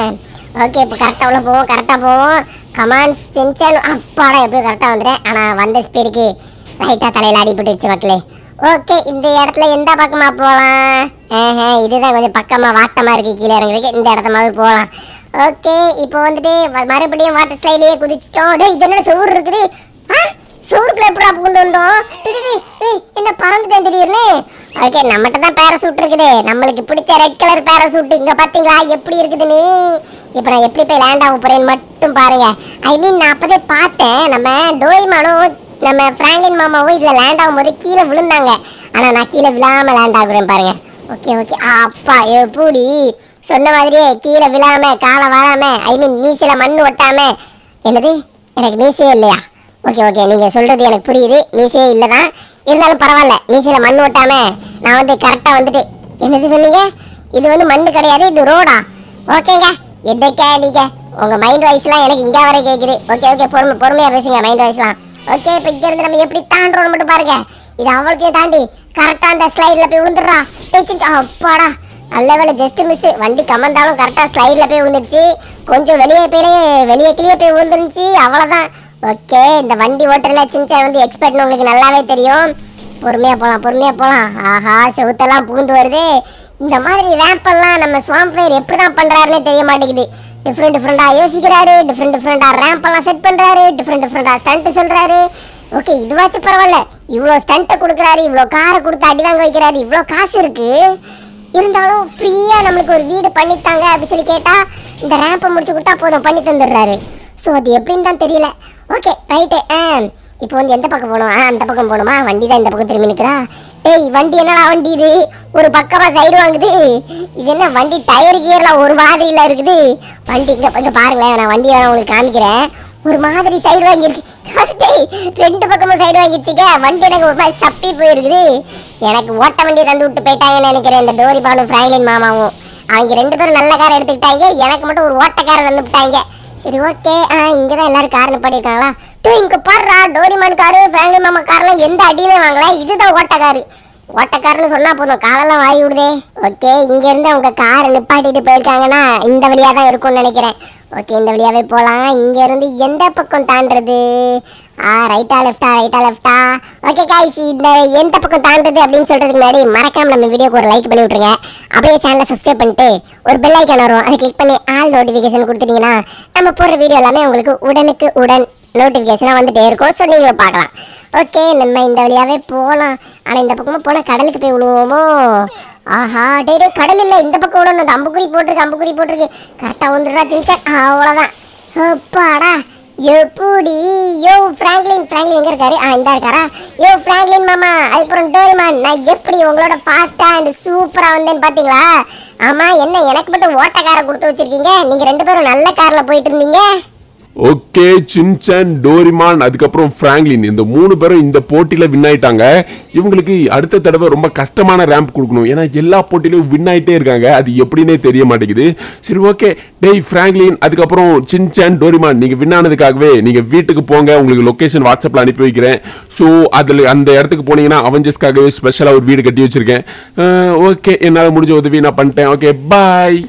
ஓகே இப்போ கரெக்டாக உள்ள போவோம் கரெக்டாக போவோம் கமான் சின்சான் அப்பாடா எப்படி கரெக்டாக வந்துட்டேன் ஆனால் வந்த ஸ்பீடுக்கு லைட்டாக தலையில் அடிபட்டுச்சு மக்களே ஓகே இந்த இடத்துல எந்த பக்கமாக போகலாம் ஆஹா இதுதான் கொஞ்சம் பக்கமாக வாட்டமாக இருக்குது கீழே இறங்குறதுக்கு இந்த இடத்தமாவே போகலாம் ஓகே இப்போ வந்துட்டு வ- மறுபடியும் வாட்டர் ஸ்லைட்லேயே குதிச்சிட்டோம் டேய் இது என்ன சோறு இருக்குது ஆ சோறுக்குள்ள எப்படா புகுந்து வந்தோம் டேய், டேய், டேய், டேய், என்ன பறந்துட்டேன் திடீர்னு ஓகே நம்மகிட்ட தான் பேராசூட் இருக்குது நம்மளுக்கு பிடிச்ச ரெட் கலர் பேராசூட் இங்க பாத்தீங்களா எப்படி இருக்குதுன்னு இப்போ நான் எப்படி போய் லேண்ட் ஆக போறேன்னு மட்டும் பாருங்க ஐ மீன் நான் அப்பதே பார்த்தேன் நம்ம டோரிமானும் நம்ம பிராங்கின் மாமாவும் இதுல லேண்ட் ஆகும்போது கீழே விழுந்தாங்க ஆனா நான் கீழே விழாம லேண்ட் ஆகுறேன் பாருங்க ஓகே ஓகே அப்பா எப்படி சொன்ன மாதிரியே கீழே விழாம காலை வராம ஐ மீன் மீசில மண் ஒட்டாம என்னது எனக்கு மீசையே இல்லையா ஓகே ஓகே நீங்க சொல்றது எனக்கு புரியுது மீசையே இல்லதான் இருந்தாலும் பரவாயில்ல மீசையில மண் ஓட்டாம நான் வந்து கரெக்டா வந்துட்டு என்னது சொன்னீங்க இது வந்து மண்ணு கிடையாது இது ரோடா ஓகேங்க எதுக்கே நீங்க உங்க மைண்ட் வாய்ஸ்லாம் எனக்கு இங்க வரை கேக்குது ஓகே ஓகே பொறுமை பொறுமையா பேசுங்க மைண்ட் வாய்ஸ்லாம் ஓகே இப்போ இங்க இருந்து நம்ம எப்படி தாண்டுறோம்னு மட்டும் பாருங்க இது அவ்வளோத்தையும் தாண்டி கரெக்டா அந்த ஸ்லைட்ல போய் விழுந்துடுறா டேய் அப்பாடா நல்ல வேலை ஜஸ்ட் மிஸ் வண்டி கமந்தாலும் கரெக்டாக ஸ்லைடில் போய் விழுந்துருச்சு கொஞ்சம் வெளியே போய் வெளியே கிளியே போய் விழுந்துருந்துச்சு அவ்வளோதான் ஓகே இந்த வண்டி ஓட்டுறதுல சின்ன வந்து எக்ஸ்பர்ட்னு உங்களுக்கு நல்லாவே தெரியும் பொறுமையாக போகலாம் பொறுமையாக போகலாம் ஆஹா செவுத்தெல்லாம் புகுந்து வருது இந்த மாதிரி ரேம்பெல்லாம் நம்ம ஸ்வாம் ஃபயர் எப்படி தான் பண்ணுறாருன்னே தெரிய மாட்டேங்குது டிஃப்ரெண்ட் டிஃப்ரெண்ட்டாக யோசிக்கிறாரு டிஃப்ரெண்ட் டிஃப்ரெண்ட்டாக ரேம்பெல்லாம் செட் பண்ணுறாரு டிஃப்ரெண்ட் டிஃப்ரெண்ட்டாக ஸ்டண்ட்டு சொல்கிறாரு ஓகே இதுவாச்சும் பரவாயில்ல இவ்வளோ ஸ்டண்ட்டை கொடுக்குறாரு இவ்வளோ காரை கொடுத்து அடி வாங்க வைக்கிறாரு இவ்வளோ காசு இருக்குது இருந்தாலும் ஃப்ரீயாக நம்மளுக்கு ஒரு வீடு பண்ணித்தாங்க அப்படி சொல்லி கேட்டால் இந்த ரேம்பை முடிச்சு கொடுத்தா போதும் பண்ணி தந்துடுறாரு ஸோ அது எப்படின்னு தான் தெரியல ஓகே ரைட்டு ஆ இப்போ வந்து எந்த பக்கம் போகணும் ஆ அந்த பக்கம் போகணுமா வண்டி தான் இந்த பக்கம் திரும்பி நிற்குதா டேய் வண்டி என்னடா வண்டி இது ஒரு பக்கமாக சைடு வாங்குது இது என்ன வண்டி டயர் கியர்லாம் ஒரு மாதிரியில் இருக்குது வண்டி இங்கே இங்கே பாருங்களேன் நான் வண்டியை வேணா உங்களுக்கு காமிக்கிறேன் ஒரு மாதிரி சைடு வாங்கியிருக்கு டேய் ரெண்டு பக்கமும் சைடு வாங்கிடுச்சுக்க வண்டி எனக்கு ஒரு மாதிரி சப்பி போயிருக்குது எனக்கு ஓட்ட வண்டி தந்து விட்டு போயிட்டாங்கன்னு நினைக்கிறேன் இந்த டோரி பாலும் ஃப்ராங்க்லின் மாமாவும் அவங்க ரெண்டு பேரும் நல்ல காரை எடுத்துக்கிட்டாங்க எனக்கு மட்டும் ஒரு ஓட்டக்காரை தந்து விட்டாங்க சரி ஓகே ஆ இங்கே தான் எல்லாரும் கார் நிப்பாட்டிருக்காங்களா டூ இங்கே பாடுறா டோரிமான் காரு ஃபேமிலி மாமா கார்லாம் எந்த அடியுமே வாங்கல இதுதான் ஓட்டக்காரு ஓட்டக்காரன்னு சொன்னா போதும் காலெல்லாம் வாய் விடுதே ஓகே இங்க இருந்து அவங்க காரை நிப்பாட்டிட்டு போயிருக்காங்கன்னா இந்த வழியா தான் இருக்கும்னு நினைக்கிறேன் ஓகே இந்த வழியாவே போலாம் இங்க இருந்து எந்த பக்கம் தாண்டுறது ஆ ரைட்டா லெஃப்டா ரைட்டா லெஃப்டா ஓகே காய்ஸ் இந்த எந்த பக்கம் தாண்டுறது அப்படின்னு சொல்றதுக்கு முன்னாடி மறக்காம நம்ம வீடியோக்கு ஒரு லைக் பண்ணி விட்டுருங்க அப்படியே சேனலை சப்ஸ்கிரைப் பண்ணிட்டு ஒரு பெல் ஐக்கான் வரும் அதை கிளிக் பண்ணி ஆல் நோட்டிஃபிகேஷன் கொடுத்துட்டீங்கன்னா நம்ம போடுற வீடியோ எல்லாமே உங்களுக்கு உடனுக்கு உடன் நோட்டிஃபிகேஷனாக வந்துட்டே இருக்கும் ஸோ நீங்களும் பார்க்கலாம் ஓகே நம்ம இந்த வழியாவே போகலாம் ஆனால் இந்த பக்கமாக போனால் கடலுக்கு போய் விழுவோமோ ஆஹா டே டே கடல் இல்ல இந்த பக்கம் விடணும் அந்த அம்புக்குறி போட்டிருக்கு அம்புக்குறி போட்டிருக்கு கரெக்டா வந்துடுறா சின்சான் அவ்வளவுதான் அப்பாடா எப்படி யோ பிராங்க்லின் பிராங்க்லின் எங்க இருக்காரு ஆ இந்த இருக்காரா யோ பிராங்க்லின் மாமா அதுக்கப்புறம் டோரிமான் நான் எப்படி உங்களோட ஃபாஸ்டா அண்ட் சூப்பரா வந்தேன்னு பாத்தீங்களா ஆமா என்ன எனக்கு மட்டும் ஓட்ட காரை கொடுத்து வச்சிருக்கீங்க நீங்க ரெண்டு பேரும் நல்ல கார்ல போயிட்டு இருந்தீங்க ஓகே சின்சன் டோரிமான் அதுக்கப்புறம் பிராங்க்லின் இந்த மூணு பேரும் இந்த போட்டியில வின் ஆயிட்டாங்க இவங்களுக்கு அடுத்த தடவை ரொம்ப கஷ்டமான ரேம்ப் கொடுக்கணும் ஏன்னா எல்லா போட்டியிலும் வின் ஆயிட்டே இருக்காங்க அது எப்படின்னே தெரிய மாட்டேங்குது சரி ஓகே டேய் பிராங்க்லின் அதுக்கப்புறம் சின்சன் டோரிமான் நீங்க வின் ஆனதுக்காகவே நீங்க வீட்டுக்கு போங்க உங்களுக்கு லொகேஷன் வாட்ஸ்அப்ல அனுப்பி வைக்கிறேன் ஸோ அதில் அந்த இடத்துக்கு போனீங்கன்னா அவஞ்சஸ்க்காகவே ஸ்பெஷலாக ஒரு வீடு கட்டி வச்சிருக்கேன் ஓகே என்னால் முடிஞ்ச உதவி நான் பண்ணிட்டேன் ஓகே பாய்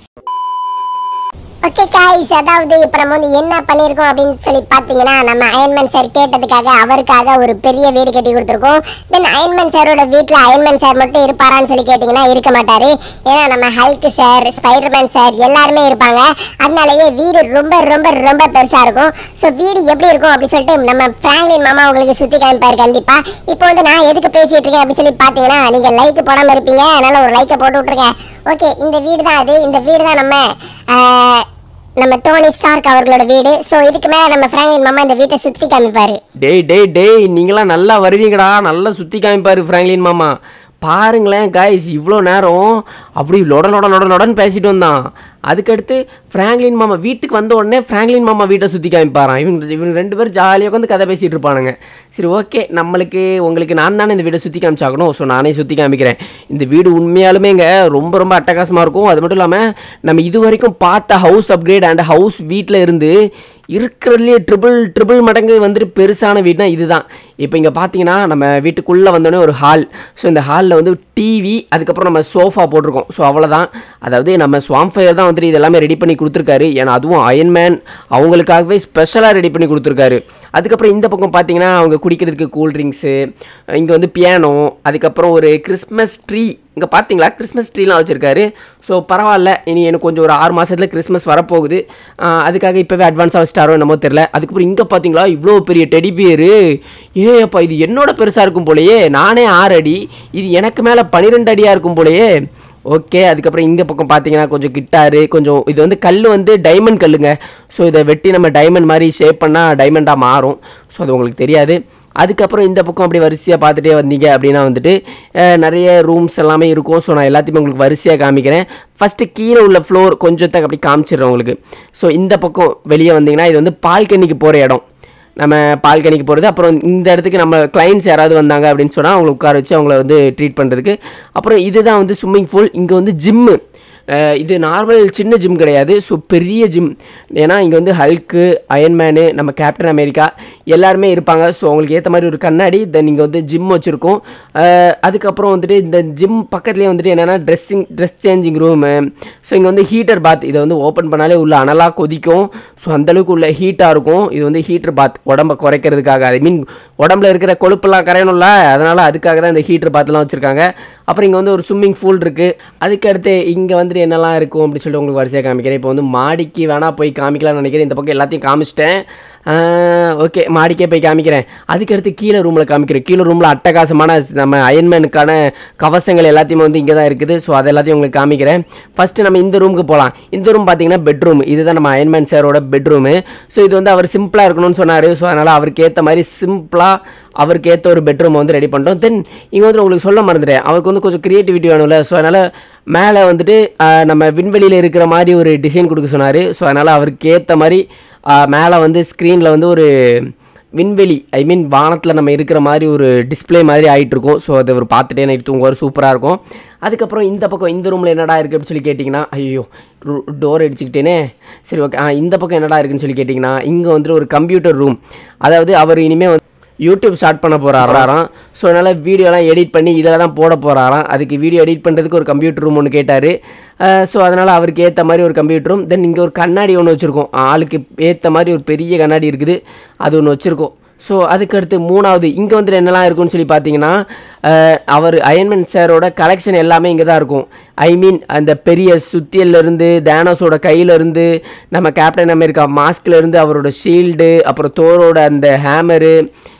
ஓகே காய்ஸ் அதாவது இப்போ நம்ம வந்து என்ன பண்ணியிருக்கோம் அப்படின்னு சொல்லி பார்த்தீங்கன்னா நம்ம அயன்மேன் சார் கேட்டதுக்காக அவருக்காக ஒரு பெரிய வீடு கட்டி கொடுத்துருக்கோம் தென் அயன்மேன் சாரோட வீட்டில் அயன்மேன் சார் மட்டும் இருப்பாரான்னு சொல்லி கேட்டிங்கன்னா இருக்க மாட்டாரு ஏன்னா நம்ம ஹல்க் சார் ஸ்பைடர்மேன் சார் எல்லாருமே இருப்பாங்க அதனாலயே வீடு ரொம்ப ரொம்ப ரொம்ப பெருசாக இருக்கும் ஸோ வீடு எப்படி இருக்கும் அப்படின்னு சொல்லிட்டு நம்ம பிராங்க்லின் மாமா உங்களுக்கு சுற்றி காமிப்பாரு கண்டிப்பாக இப்போ வந்து நான் எதுக்கு பேசிட்டு இருக்கேன் அப்படின்னு சொல்லி பார்த்தீங்கன்னா நீங்கள் லைக் போடாமல் இருப்பீங்க அதனால ஒரு லைக்கை போட்டு விட்ருங்க ஓகே இந்த வீடு தான் அது இந்த வீடு தான் நம்ம ஆஹ், நம்ம டோனி ஸ்டார்க் அவர்களோட வீடு ஸோ இதுக்கு மேலே நம்ம ஃப்ராங்க்லின் மாமா இந்த வீட்டை சுற்றி காமிப்பாரு டேய் டேய் டேய் நீங்களாம் நல்லா வருவீங்கடா நல்லா சுற்றி காமிப்பாரு ஃப்ராங்க்லின் மாமா பாருங்களேன் காய்ஸ் இவ்வளோ நேரம் அப்படி லொட லொட லொட லொடன்னு பேசிட்டு வந்தான் அதுக்கடுத்து ஃப்ராங்க்லின் மாமா வீட்டுக்கு வந்த உடனே ஃப்ராங்க்லின் மாமா வீட்டை சுற்றி காமிப்பாரான் இவங்க இவங்க ரெண்டு பேரும் ஜாலியாக உட்காந்து கதை பேசிகிட்டு இருப்பானுங்க சரி ஓகே நம்மளுக்கு உங்களுக்கு நான் தானே இந்த வீடை சுற்றி காமிச்சாகணும் ஸோ நானே சுற்றி காமிக்கிறேன் இந்த வீடு உண்மையாலுமேங்க ரொம்ப ரொம்ப அட்டகாசமாக இருக்கும் அது மட்டும் இல்லாமல் நம்ம இது வரைக்கும் பார்த்த ஹவுஸ் அப்கிரேட் அண்ட் ஹவுஸ் வீட்டில் இருந்து இருக்கிறதுலே ட்ரிபிள் ட்ரிபிள் மடங்கு வந்துட்டு பெருசான வீடுனா இதுதான் இப்போ இங்கே பார்த்தீங்கன்னா நம்ம வீட்டுக்குள்ளே வந்தோடனே ஒரு ஹால் ஸோ இந்த ஹாலில் வந்து டிவி அதுக்கப்புறம் நம்ம சோஃபா போட்டிருக்கோம் ஸோ அவ்வளோதான் அதாவது நம்ம ஸ்வாம் ஃபயர் தான் வந்துட்டு இதெல்லாமே ரெடி பண்ணி கொடுத்துருக்காரு ஏன்னா அதுவும் அயன்மேன் அவங்களுக்காகவே ஸ்பெஷலாக ரெடி பண்ணி கொடுத்துருக்காரு அதுக்கப்புறம் இந்த பக்கம் பார்த்தீங்கன்னா அவங்க குடிக்கிறதுக்கு கூல் ட்ரிங்க்ஸு இங்கே வந்து பியானோ அதுக்கப்புறம் ஒரு கிறிஸ்மஸ் ட்ரீ இங்கே பார்த்தீங்களா கிறிஸ்மஸ் ட்ரீலாம் வச்சுருக்காரு ஸோ பரவாயில்ல இனி எனக்கு கொஞ்சம் ஒரு ஆறு மாதத்தில் கிறிஸ்மஸ் வரப்போகுது ஆஹ் அதுக்காக இப்போவே அட்வான்ஸாக வச்சிட்டாரோ என்னமோ தெரில அதுக்கப்புறம் இங்கே பார்த்தீங்களா இவ்வளோ பெரிய டெடி பியரு ஏ அப்பா இது என்னோட பெருசாக இருக்கும் போலயே நானே ஆறு அடி இது எனக்கு மேலே பன்னிரெண்டு அடியாக இருக்கும் போலயே ஓகே அதுக்கப்புறம் இங்கே பக்கம் பார்த்தீங்கன்னா கொஞ்சம் கிட்டாரு கொஞ்சம் இது வந்து கல் வந்து டைமண்ட் கல்லுங்க ஸோ இதை வெட்டி நம்ம டைமண்ட் மாதிரி ஷேப் பண்ணால் டைமண்டாக மாறும் ஸோ அது உங்களுக்கு தெரியாது அதுக்கப்புறம் இந்த பக்கம் அப்படி வரிசையாக பார்த்துட்டே வந்தீங்க அப்படின்னா வந்துட்டு அஹ், நிறைய ரூம்ஸ் எல்லாமே இருக்கும் ஸோ நான் எல்லாத்தையுமே உங்களுக்கு வரிசையாக காமிக்கிறேன் ஃபஸ்ட்டு கீழே உள்ள ஃப்ளோர் கொஞ்சத்தை அப்படி காமிச்சிடுறேன் உங்களுக்கு ஸோ இந்த பக்கம் வெளியே வந்தீங்கன்னா இது வந்து பால்கனிக்கு போகிற இடம் நம்ம பால்கனிக்கு போகிறது அப்புறம் இந்த இடத்துக்கு நம்ம கிளைண்ட்ஸ் யாராவது வந்தாங்க அப்படின்னு சொன்னால் அவங்களை உட்கார வச்சு அவங்கள வந்து ட்ரீட் பண்ணுறதுக்கு அப்புறம் இதுதான் வந்து ஸ்விம்மிங் பூல் இங்கே வந்து ஜிம்மு அஹ் இது நார்மல் சின்ன ஜிம் கிடையாது ஸோ பெரிய ஜிம் ஏன்னா இங்கே வந்து ஹல்க்கு அயன்மேனு நம்ம கேப்டன் அமெரிக்கா எல்லாருமே இருப்பாங்க ஸோ அவங்களுக்கு ஏற்ற மாதிரி ஒரு கண்ணாடி தென் இங்கே வந்து ஜிம் வச்சுருக்கோம் அதுக்கப்புறம் வந்துட்டு இந்த ஜிம் பக்கத்துலேயே வந்துட்டு என்னென்னா dressing dress changing room so இங்கே வந்து ஹீட்டர் பாத் இதை வந்து ஓப்பன் பண்ணாலே உள்ள அனலாக கொதிக்கும் ஸோ அந்தளவுக்கு உள்ள ஹீட்டாக இருக்கும் இது வந்து ஹீட்டர் பாத் உடம்பை குறைக்கிறதுக்காக ஐ மீன் உடம்புல இருக்கிற கொழுப்பெல்லாம் கரையணும்ல அதனால் அதுக்காக தான் இந்த ஹீட்டர் பாத்லாம் வச்சுருக்காங்க அப்புறம் இங்கே வந்து ஒரு ஸ்விம்மிங் பூல் இருக்குது அதுக்கடுத்து இங்கே வந்துட்டு என்னெல்லாம் இருக்கும் அப்படின்னு சொல்லிட்டு உங்களுக்கு வரிசையாக காமிக்கிறேன் இப்போ வந்து மாடிக்கு வேணால் போய் காமிக்கலாம்னு நினைக்கிறேன் இந்த பக்கம் எல்லாத்தையும் காமிச்சிட்டேன் ஓகே மாடிக்கே போய் காமிக்கிறேன் அதுக்கடுத்து கீழே ரூமில் காமிக்கிறேன் கீழே ரூமில் அட்டகாசமான நம்ம அயன்மேனுக்கான கவசங்கள் எல்லாத்தையுமே வந்து இங்கே தான் இருக்குது ஸோ அது எல்லாத்தையும் உங்களுக்கு காமிக்கிறேன் ஃபஸ்ட்டு நம்ம இந்த ரூமுக்கு போகலாம் இந்த ரூம் பார்த்தீங்கன்னா பெட்ரூம் இதுதான் நம்ம அயன்மேன் சாரோட பெட்ரூமு ஸோ இது வந்து அவர் சிம்பிளாக இருக்கணும்னு சொன்னார் ஸோ அதனால் அவருக்கு ஏற்ற மாதிரி சிம்பிளாக அவருக்கு ஏற்ற ஒரு பெட்ரூம் வந்து ரெடி பண்ணிட்டோம் தென் இங்கே வந்து உங்களுக்கு சொல்ல மறந்துட்டேன் அவருக்கு வந்து கொஞ்சம் க்ரியேட்டிவிட்டி வேணும்ல ஸோ அதனால் மேலே வந்துட்டு ஆஹ், நம்ம விண்வெளியில் இருக்கிற மாதிரி ஒரு டிசைன் கொடுக்க சொன்னார் ஸோ அதனால் அவருக்கு ஏற்ற மாதிரி மேலே வந்து ஸ்க்ரீனில் வந்து ஒரு விண்வெளி ஐ மீன் வானத்தில் நம்ம இருக்கிற மாதிரி ஒரு டிஸ்ப்ளே மாதிரி ஆகிட்டு இருக்கும் ஸோ அதை அவர் பார்த்துட்டே நைட் தூங்குவார் சூப்பராக இருக்கும் அதுக்கப்புறம் இந்த பக்கம் இந்த ரூமில் என்னடா இருக்குது அப்படின்னு சொல்லி கேட்டிங்கன்னா ஐயோ டோர் அடிச்சுக்கிட்டேனே சரி ஓகே ஆ இந்த பக்கம் என்னடா இருக்குன்னு சொல்லி கேட்டிங்கன்னா இங்கே வந்துட்டு ஒரு கம்ப்யூட்டர் ரூம் அதாவது அவர் இனிமேல் வந்து யூடியூப் ஸ்டார்ட் பண்ண போகிறாராம் ஸோ அதனால் வீடியோலாம் எடிட் பண்ணி இதில் தான் போட போகிறாராம் அதுக்கு வீடியோ எடிட் பண்ணுறதுக்கு ஒரு கம்ப்யூட்டர் ரூம் ஒன்று கேட்டார் ஸோ அதனால் அவருக்கு ஏற்ற மாதிரி ஒரு கம்ப்யூட்டர் ரூம் தென் இங்கே ஒரு கண்ணாடி ஒன்று வச்சுருக்கோம் ஆளுக்கு ஏற்ற மாதிரி ஒரு பெரிய கண்ணாடி இருக்குது அது ஒன்று வச்சுருக்கோம் ஸோ அதுக்கடுத்து மூணாவது இங்கே வந்துட்டு என்னெல்லாம் இருக்குன்னு சொல்லி பார்த்தீங்கன்னா அஹ், அவர் அயன்மேன் சாரோட கலெக்ஷன் எல்லாமே இங்கே தான் இருக்கும் ஐ மீன் அந்த பெரிய சுத்தியல்லேருந்து தேனோஸோட கையிலேருந்து நம்ம கேப்டன் அமெரிக்கா மாஸ்க்லேருந்து அவரோட ஷீல்டு அப்புறம் தோரோட அந்த ஹேமரு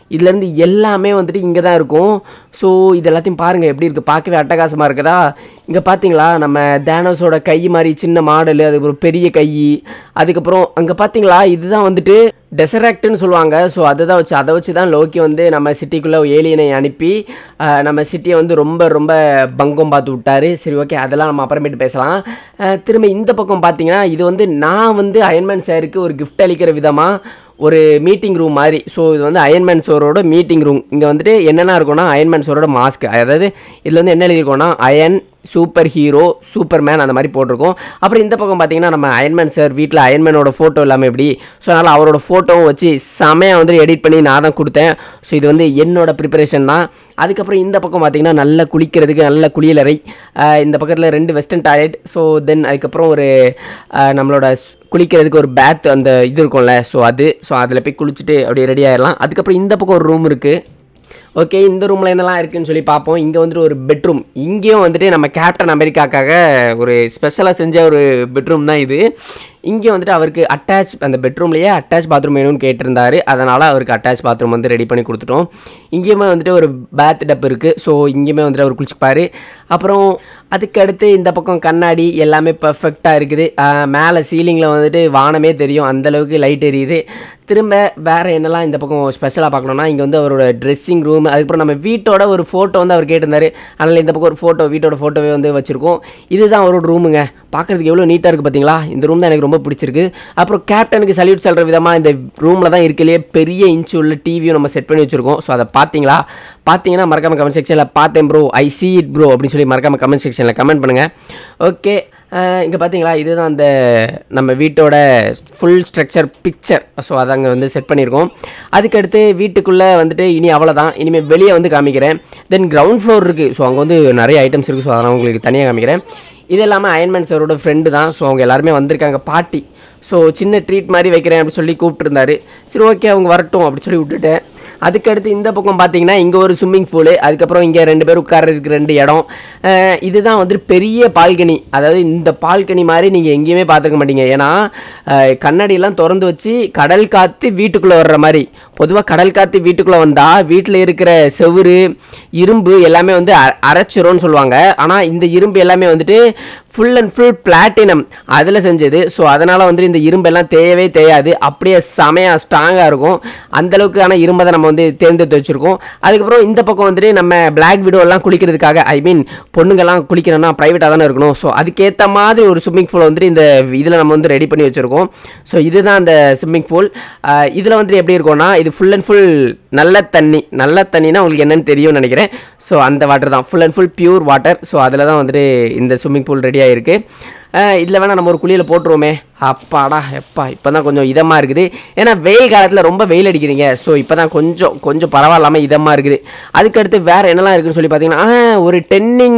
இதுலேருந்து எல்லாமே வந்துட்டு இங்கே தான் இருக்கும் ஸோ இது எல்லாத்தையும் பாருங்கள் எப்படி இருக்குது பார்க்கவே அட்டகாசமாக இருக்குதா இங்கே பார்த்தீங்களா நம்ம தேனோஸோட கை மாதிரி சின்ன மாடல் அதுக்கு ஒரு பெரிய கை அதுக்கப்புறம் அங்கே பார்த்தீங்களா இதுதான் வந்துட்டு டெசராக்ட்னு சொல்லுவாங்க ஸோ அதை தான் வச்சு அதை வச்சு தான் லோக்கி வந்து நம்ம சிட்டிக்குள்ளே ஏலியனை அனுப்பி ஆஹ், நம்ம சிட்டியை வந்து ரொம்ப ரொம்ப பங்கம் பார்த்து விட்டாரு சரி ஓகே அதெல்லாம் நம்ம அப்புறமேட்டு பேசலாம் ஆஹ், திரும்ப இந்த பக்கம் பார்த்தீங்கன்னா இது வந்து நான் வந்து அயன்மேன் சாருக்கு ஒரு கிஃப்ட் அளிக்கிற விதமாக ஒரு மீட்டிங் ரூம் மாதிரி ஸோ இது வந்து அயன்மேன் சோரோட மீட்டிங் ரூம் இங்கே வந்துட்டு என்னென்ன இருக்கும்னா அயன்மேன் சோரோட மாஸ்க் அதாவது இதில் வந்து என்ன எழுதியிருக்கோம்னா iron super hero super man அந்த மாதிரி போட்டிருக்கோம் அப்புறம் இந்த பக்கம் பார்த்தீங்கன்னா நம்ம அயன்மேன் சார் வீட்டில் அயன்மேனோட ஃபோட்டோ எல்லாமே எப்படி ஸோ அதனால் அவரோட ஃபோட்டோவும் வச்சு செமையாக வந்து எடிட் பண்ணி நான் தான் கொடுத்தேன் ஸோ இது வந்து என்னோட ப்ரிப்பரேஷன் தான் அதுக்கப்புறம் இந்த பக்கம் பார்த்தீங்கன்னா நல்லா குளிக்கிறதுக்கு நல்ல குளியலறை ஆஹ் இந்த பக்கத்தில் ரெண்டு வெஸ்டர்ன் டாய்லெட் ஸோ தென் அதுக்கப்புறம் ஒரு ஆஹ் நம்மளோட ஸ்- குளிக்கிறதுக்கு ஒரு பேத் அந்த இது இருக்கும்ல ஸோ அது ஸோ அதில் போய் குளிச்சுட்டு அப்படியே ரெடி ஆயிடலாம் அதுக்கப்புறம் இந்த பக்கம் ஒரு ரூம் இருக்குது ஓகே இந்த ரூமில் என்னெல்லாம் இருக்குன்னு சொல்லி பார்ப்போம் இங்கே வந்துட்டு ஒரு பெட்ரூம் இங்கேயும் வந்துட்டு நம்ம கேப்டன் அமெரிக்காக்காக ஒரு ஸ்பெஷலாக செஞ்ச ஒரு பெட்ரூம் தான் இது இங்கே வந்துட்டு அவருக்கு அட்டாச் அந்த பெட்ரூம்லேயே அட்டாச் பாத்ரூம் வேணும்னு கேட்டிருந்தாரு அதனால் அவருக்கு அட்டாச் பாத்ரூம் வந்து ரெடி பண்ணி கொடுத்துட்டோம் இங்கேயுமே வந்துட்டு ஒரு பேத் டப் இருக்குது ஸோ இங்கேயுமே வந்துட்டு அவர் குளிச்சுப்பார் அப்புறம் அதுக்கு அடுத்து இந்த பக்கம் கண்ணாடி எல்லாமே பர்ஃபெக்டாக இருக்குது ஆஹ் மேலே சீலிங்கில் வந்துட்டு வானமே தெரியும் அந்தளவுக்கு லைட் எரியுது திரும்ப வேறு என்னெல்லாம் இந்த பக்கம் ஸ்பெஷலாக பார்க்கணும்னா இங்கே வந்து அவரோட ட்ரெஸ்ஸிங் ரூம் அதுக்கப்புறம் நம்ம வீட்டோட ஒரு ஃபோட்டோ வந்து அவர் கேட்டிருந்தாரு அதனால் இந்த பக்கம் ஒரு ஃபோட்டோ வீட்டோட ஃபோட்டோவே வந்து வச்சுருக்கோம் இதுதான் அவரோட ரூமுங்க பார்க்குறதுக்கு எவ்வளோ நீட்டாக இருக்குது பார்த்தீங்களா இந்த ரூம் தான் எனக்கு ரொம்ப பிடிச்சிருக்கு அப்புறம் கேப்டனுக்கு சல்யூட் சொல்கிற விதமாக இந்த ரூமில் தான் இருக்கலையே பெரிய இன்ச்சு உள்ள டிவியும் நம்ம செட் பண்ணி வச்சுருக்கோம் ஸோ அதை பார்த்தீங்களா பார்த்தீங்கன்னா மறக்காம கமெண்ட் செக்ஷனில் பார்த்தேன் bro I see it bro அப்படின்னு சொல்லி மறக்காம கமெண்ட் செக்ஷனில் கமெண்ட் பண்ணுங்கள் ஓகே இங்கே பார்த்தீங்களா இதுதான் அந்த நம்ம வீட்டோட ஃபுல் ஸ்ட்ரக்சர் பிக்சர் ஸோ அதை அங்கே வந்து செட் பண்ணியிருக்கோம் அதுக்கடுத்து வீட்டுக்குள்ளே வந்துட்டு இனி அவ்வளோதான் இனிமேல் வெளியே வந்து காமிக்கிறேன் தென் கிரவுண்ட் ஃப்ளோர் இருக்குது ஸோ அங்கே வந்து நிறைய ஐட்டம்ஸ் இருக்குது ஸோ அதெல்லாம் உங்களுக்கு தனியாக காமிக்கிறேன் இது இல்லாமல் அயன்மேன் சாரோட ஃப்ரெண்டு தான் ஸோ அவங்க எல்லாருமே வந்திருக்காங்க பாட்டி ஸோ சின்ன ட்ரீட் மாதிரி வைக்கிறேன் அப்படின்னு சொல்லி கூப்பிட்டுருந்தாரு சரி ஓகே அவங்க வரட்டும் அப்படி சொல்லி விட்டுட்டேன் அதுக்கடுத்து இந்த பக்கம் பார்த்தீங்கன்னா இங்கே ஒரு ஸ்விம்மிங் பூலு அதுக்கப்புறம் இங்கே ரெண்டு பேர் உட்கார்றதுக்கு ரெண்டு இடம் அஹ் இதுதான் வந்து பெரிய பால்கனி அதாவது இந்த பால்கனி மாதிரி நீங்கள் எங்கேயுமே பார்த்துருக்க மாட்டீங்க ஏன்னா அஹ் கண்ணாடியெல்லாம் திறந்து வச்சு கடல் காற்று வீட்டுக்குள்ளே வர்ற மாதிரி பொதுவாக கடல் காற்று வீட்டுக்குள்ளே வந்தால் வீட்டில் இருக்கிற செவுரு இரும்பு எல்லாமே வந்து அ- அரைச்சிரும்னு சொல்லுவாங்க ஆனால் இந்த இரும்பு எல்லாமே வந்துட்டு ஃபுல் அண்ட் ஃபுல் பிளாட்டினம் அதில் செஞ்சது ஸோ அதனால் வந்து இந்த இரும்பெல்லாம் தேயவே தேயாது அப்படியே செமையாக ஸ்ட்ராங்காக இருக்கும் அந்தளவுக்கான இரும்பை தான் நம்ம வந்து தேர்ந்தெடுத்து வச்சுருக்கோம் அதுக்கப்புறம் இந்த பக்கம் வந்துட்டு நம்ம பிளாக் எல்லாம் குளிக்கிறதுக்காக ஐ மீன் பொண்ணுங்கெல்லாம் குளிக்கணும்னா ப்ரைவேட்டாக தானே இருக்கணும் ஸோ அதுக்கேற்ற மாதிரி ஒரு ஸ்விம்மிங் பூல் வந்துட்டு இந்த இதில் நம்ம வந்து ரெடி பண்ணி வச்சுருக்கோம் ஸோ இதுதான் அந்த ஸ்விம்மிங் பூல் இதில் வந்துட்டு எப்படி இருக்கும்னா இது ஃபுல் அண்ட் ஃபுல் நல்ல தண்ணி நல்ல தண்ணினா உங்களுக்கு என்னன்னு தெரியும்னு நினைக்கிறேன் ஸோ அந்த வாட்டர் தான் full and full pure water so அதில் தான் வந்துட்டு இந்த ஸ்விம்மிங் பூல் ரெடி ஆகிருக்கு இதில் வேணால் நம்ம ஒரு குளியல் போட்டுருவோமே அப்பாடா எப்பா இப்போ தான் கொஞ்சம் இதமாக இருக்குது ஏன்னா வெயில் காலத்தில் ரொம்ப வெயில் அடிக்கிறீங்க ஸோ இப்போ தான் கொஞ்சம் கொஞ்சம் பரவாயில்லாமல் இதமாக இருக்குது அதுக்கடுத்து வேறு என்னெல்லாம் இருக்குன்னு சொல்லி பார்த்தீங்கன்னா ஆ, ஒரு டென்னிங்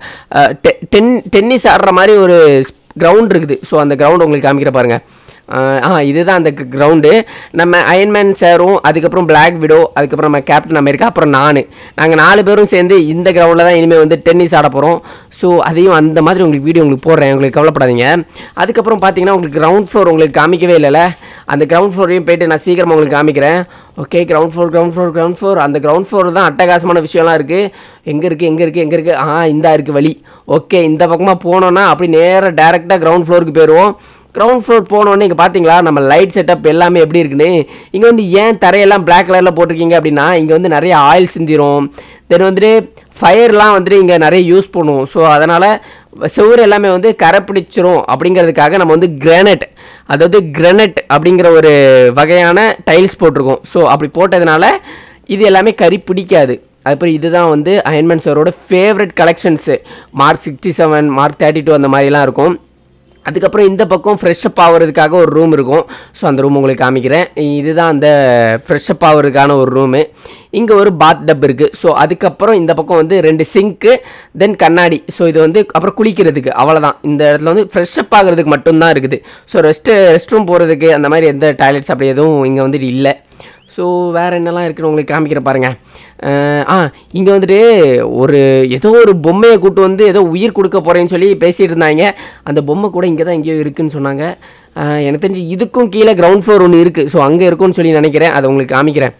டென் டென்னிஸ் ஆடுற மாதிரி ஒரு கிரவுண்ட் இருக்குது ஸோ அந்த கிரவுண்ட் உங்களுக்கு காமிக்கிற பாருங்க ஆஹ் ஆ இதுதான் அந்த கிரவுண்டு நம்ம அயன்மேன் சாரும் அதுக்கப்புறம் பிளாக் விடோ அதுக்கப்புறம் நம்ம கேப்டன் அமெரிக்கா அப்புறம் நான் நாங்கள் நாலு பேரும் சேர்ந்து இந்த கிரவுண்டில் தான் இனிமேல் வந்து டென்னிஸ் ஆட போகிறோம் ஸோ அதையும் அந்த மாதிரி உங்களுக்கு வீடியோ உங்களுக்கு போடுறேன் உங்களுக்கு கவலைப்படாதீங்க அதுக்கப்புறம் பார்த்தீங்கன்னா உங்களுக்கு கிரவுண்ட் ஃப்ளோர் உங்களுக்கு காமிக்கவே இல்லைல்ல அந்த கிரவுண்ட் ஃப்ளோரையும் போயிட்டு நான் சீக்கிரமாக உங்களுக்கு காமிக்கிறேன் okay ground floor ground floor ground floor அந்த கிரவுண்ட் ஃப்ளோர் தான் அட்டகாசமான விஷயம்லாம் இருக்குது எங்கே இருக்குது எங்கே இருக்குது எங்கே இருக்குது ஆ இந்தா இருக்குது வழி ஓகே இந்த பக்கமாக போனோன்னா அப்படி நேராக டேரெக்டாக கிரவுண்ட் ஃப்ளோருக்கு போயிடுவோம் கிரவுண்ட் ஃப்ளோர் போனோடனே இங்கே பார்த்தீங்களா நம்ம லைட் செட்டப் எல்லாமே எப்படி இருக்குன்னு இங்கே வந்து ஏன் தரையெல்லாம் Black கலரில் போட்டிருக்கீங்க அப்படின்னா இங்கே வந்து நிறைய ஆயில் சிந்திரும் தென் வந்துட்டு ஃபயர்லாம் வந்துட்டு இங்கே நிறைய யூஸ் பண்ணுவோம் ஸோ அதனால் செவுரு எல்லாமே வந்து கரை பிடிச்சிரும் அப்படிங்கிறதுக்காக நம்ம வந்து கிரானைட் அதாவது கிரானைட் அப்படிங்கிற ஒரு வகையான டைல்ஸ் போட்டிருக்கோம் ஸோ அப்படி போட்டதுனால இது எல்லாமே கறி பிடிக்காது அதுக்கப்புறம் இதுதான் வந்து அயன்மேன் சாரோட favourite collections mark sixty seven mark thirty two அந்த மாதிரிலாம் இருக்கும் அதுக்கப்புறம் இந்த பக்கம் ஃப்ரெஷ்அப் ஆகிறதுக்காக ஒரு ரூம் இருக்கும் ஸோ அந்த ரூம் உங்களுக்கு காமிக்கிறேன் இதுதான் அந்த ஃப்ரெஷ்அப் ஆகிறதுக்கான ஒரு ரூமு இங்கே ஒரு பாத் டப் இருக்குது ஸோ அதுக்கப்புறம் இந்த பக்கம் வந்து ரெண்டு சிங்க்கு தென் கண்ணாடி ஸோ இது வந்து அப்புறம் குளிக்கிறதுக்கு அவ்வளோதான் இந்த இடத்துல வந்து ஃப்ரெஷ்அப் ஆகிறதுக்கு மட்டும்தான் இருக்குது ஸோ ரெஸ்ட்டு ரெஸ்ட் ரூம் போகிறதுக்கு அந்த மாதிரி எந்த டாய்லெட்ஸ் அப்படி எதுவும் இங்கே வந்துட்டு இல்லை ஸோ வேறு என்னெல்லாம் இருக்குன்னு உங்களுக்கு காமிக்கிற பாருங்க அஹ் ஆ இங்கே வந்துட்டு ஒரு ஏதோ ஒரு பொம்மையை கூட்டு வந்து ஏதோ உயிர் கொடுக்க போகிறேன்னு சொல்லி பேசிகிட்டு இருந்தாங்க அந்த பொம்மை கூட இங்கே தான் எங்கேயோ இருக்குன்னு சொன்னாங்க அஹ் எனக்கு தெரிஞ்சு இதுக்கும் கீழே கிரவுண்ட் ஃப்ளோர் ஒன்று இருக்குது ஸோ அங்கே இருக்கும்னு சொல்லி நினைக்கிறேன் அதை உங்களுக்கு காமிக்கிறேன்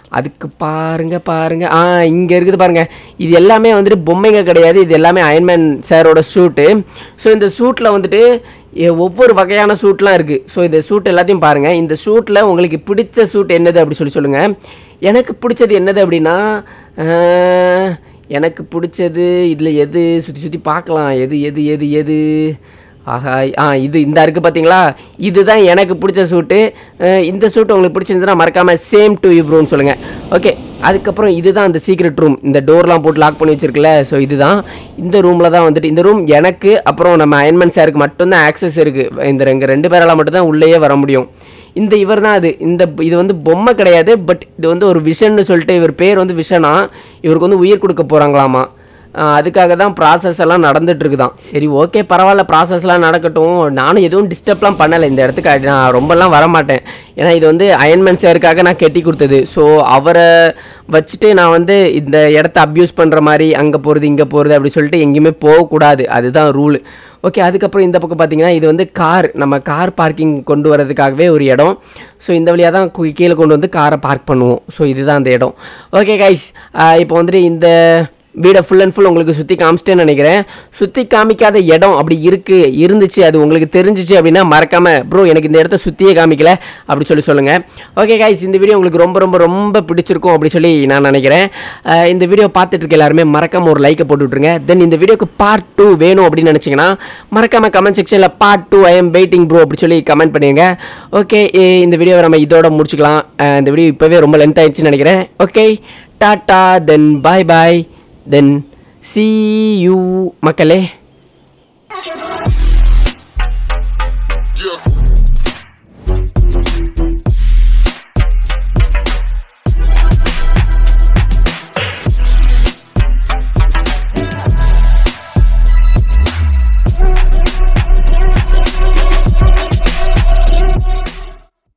அதுக்கு பாருங்க பாருங்க ஆ இங்கே இருக்குது பாருங்க இது எல்லாமே வந்துட்டு பொம்மைங்க கிடையாது இது எல்லாமே அயன்மேன் சாரோட சூட்டு ஸோ இந்த சூட்டில் வந்துட்டு எ- ஒவ்வொரு வகையான சூட்லாம் இருக்குது ஸோ இந்த சூட் எல்லாத்தையும் பாருங்கள் இந்த சூட்டில் உங்களுக்கு பிடிச்ச சூட் என்னது அப்படி சொல்லி சொல்லுங்கள் எனக்கு பிடிச்சது என்னது அப்படின்னா அஹ், எனக்கு பிடிச்சது இதில் எது சுற்றி சுற்றி பார்க்கலாம் எது எது எது எது ஆஹா ஆ இது இந்த இருக்குது பார்த்தீங்களா இதுதான் எனக்கு பிடிச்ச சூட்டு அஹ், இந்த சூட் உங்களுக்கு பிடிச்சிருந்ததுன்னா மறக்காமல் சேம் டு ப்ரோன்னு சொல்லுங்கள் ஓகே அதுக்கப்புறம் இதுதான் அந்த சீக்ரெட் ரூம் இந்த டோர்லாம் போட்டு லாக் பண்ணி வச்சிருக்குல்ல ஸோ இதுதான் இந்த ரூமில் தான் வந்துட்டு இந்த ரூம் எனக்கு அப்புறம் நம்ம அயன்மன் சாருக்கு மட்டும்தான் ஆக்சஸ் இருக்குது இந்த ரெண்டு ரெண்டு பேரால் மட்டும்தான் உள்ளேயே வர முடியும் இந்த இவர் தான் அது இந்த இது வந்து பொம்மை கிடையாது பட் இது வந்து ஒரு விஷன்னு சொல்லிட்டு இவர் பேர் வந்து விஷனா இவருக்கு வந்து உயிர் கொடுக்க போகிறாங்களாமா ஆஹ் அதுக்காக தான் ப்ராசஸ் எல்லாம் நடந்துட்டு இருக்குதாம் சரி ஓகே பரவாயில்ல ப்ராசஸ்லாம் நடக்கட்டும் நானும் எதுவும் டிஸ்டர்ப்லாம் பண்ணலை இந்த இடத்துக்கு அடி- நான் ரொம்பலாம் வர மாட்டேன் ஏன்னா இது வந்து அயன்மேன் சாருக்காக நான் கெட்டி கொடுத்தது ஸோ அவரை வச்சுட்டு நான் வந்து இந்த இடத்த அப்யூஸ் பண்ணுற மாதிரி அங்கே போகிறது இங்கே போகிறது அப்படி சொல்லிட்டு எங்கேயுமே போகக்கூடாது அதுதான் ரூல் ஓகே அதுக்கப்புறம் இந்த பக்கம் பார்த்தீங்கன்னா இது வந்து கார் நம்ம கார் பார்க்கிங் கொண்டு வரதுக்காகவே ஒரு இடம் ஸோ இந்த வழியாக தான் கு- கீழே கொண்டு வந்து காரை பார்க் பண்ணுவோம் ஸோ இதுதான் அந்த இடம் ஓகே கைஸ் இப்போ வந்துட்டு இந்த வீடை ஃபுல் அண்ட் ஃபுல் உங்களுக்கு சுற்றி காமிச்சிட்டேன்னு நினைக்கிறேன் சுற்றி காமிக்காத இடம் அப்படி இருக்குது இருந்துச்சு அது உங்களுக்கு தெரிஞ்சிச்சு அப்படின்னா மறக்காமல் ப்ரோ எனக்கு இந்த இடத்த சுற்றியே காமிக்கல அப்படி சொல்லி சொல்லுங்கள் ஓகே கைஸ் இந்த வீடியோ உங்களுக்கு ரொம்ப ரொம்ப ரொம்ப பிடிச்சிருக்கும் அப்படி சொல்லி நான் நினைக்கிறேன் அஹ் இந்த வீடியோ பார்த்துட்டு இருக்க எல்லாருமே மறக்காம ஒரு லைக்கை போட்டு விட்ருங்க தென் இந்த வீடியோக்கு பார்ட் டூ வேணும் அப்படின்னு நினச்சிங்கன்னா மறக்காம கமெண்ட் செக்ஷனில் part two I am waiting bro அப்படி சொல்லி கமெண்ட் பண்ணிடுங்க ஓகே இந்த வீடியோவை நம்ம இதோட முடிச்சுக்கலாம் அஹ் இந்த வீடியோ இப்போவே ரொம்ப லென்த் ஆயிடுச்சுன்னு நினைக்கிறேன் okay tata then bye bye then see you மக்களே Rock and roll.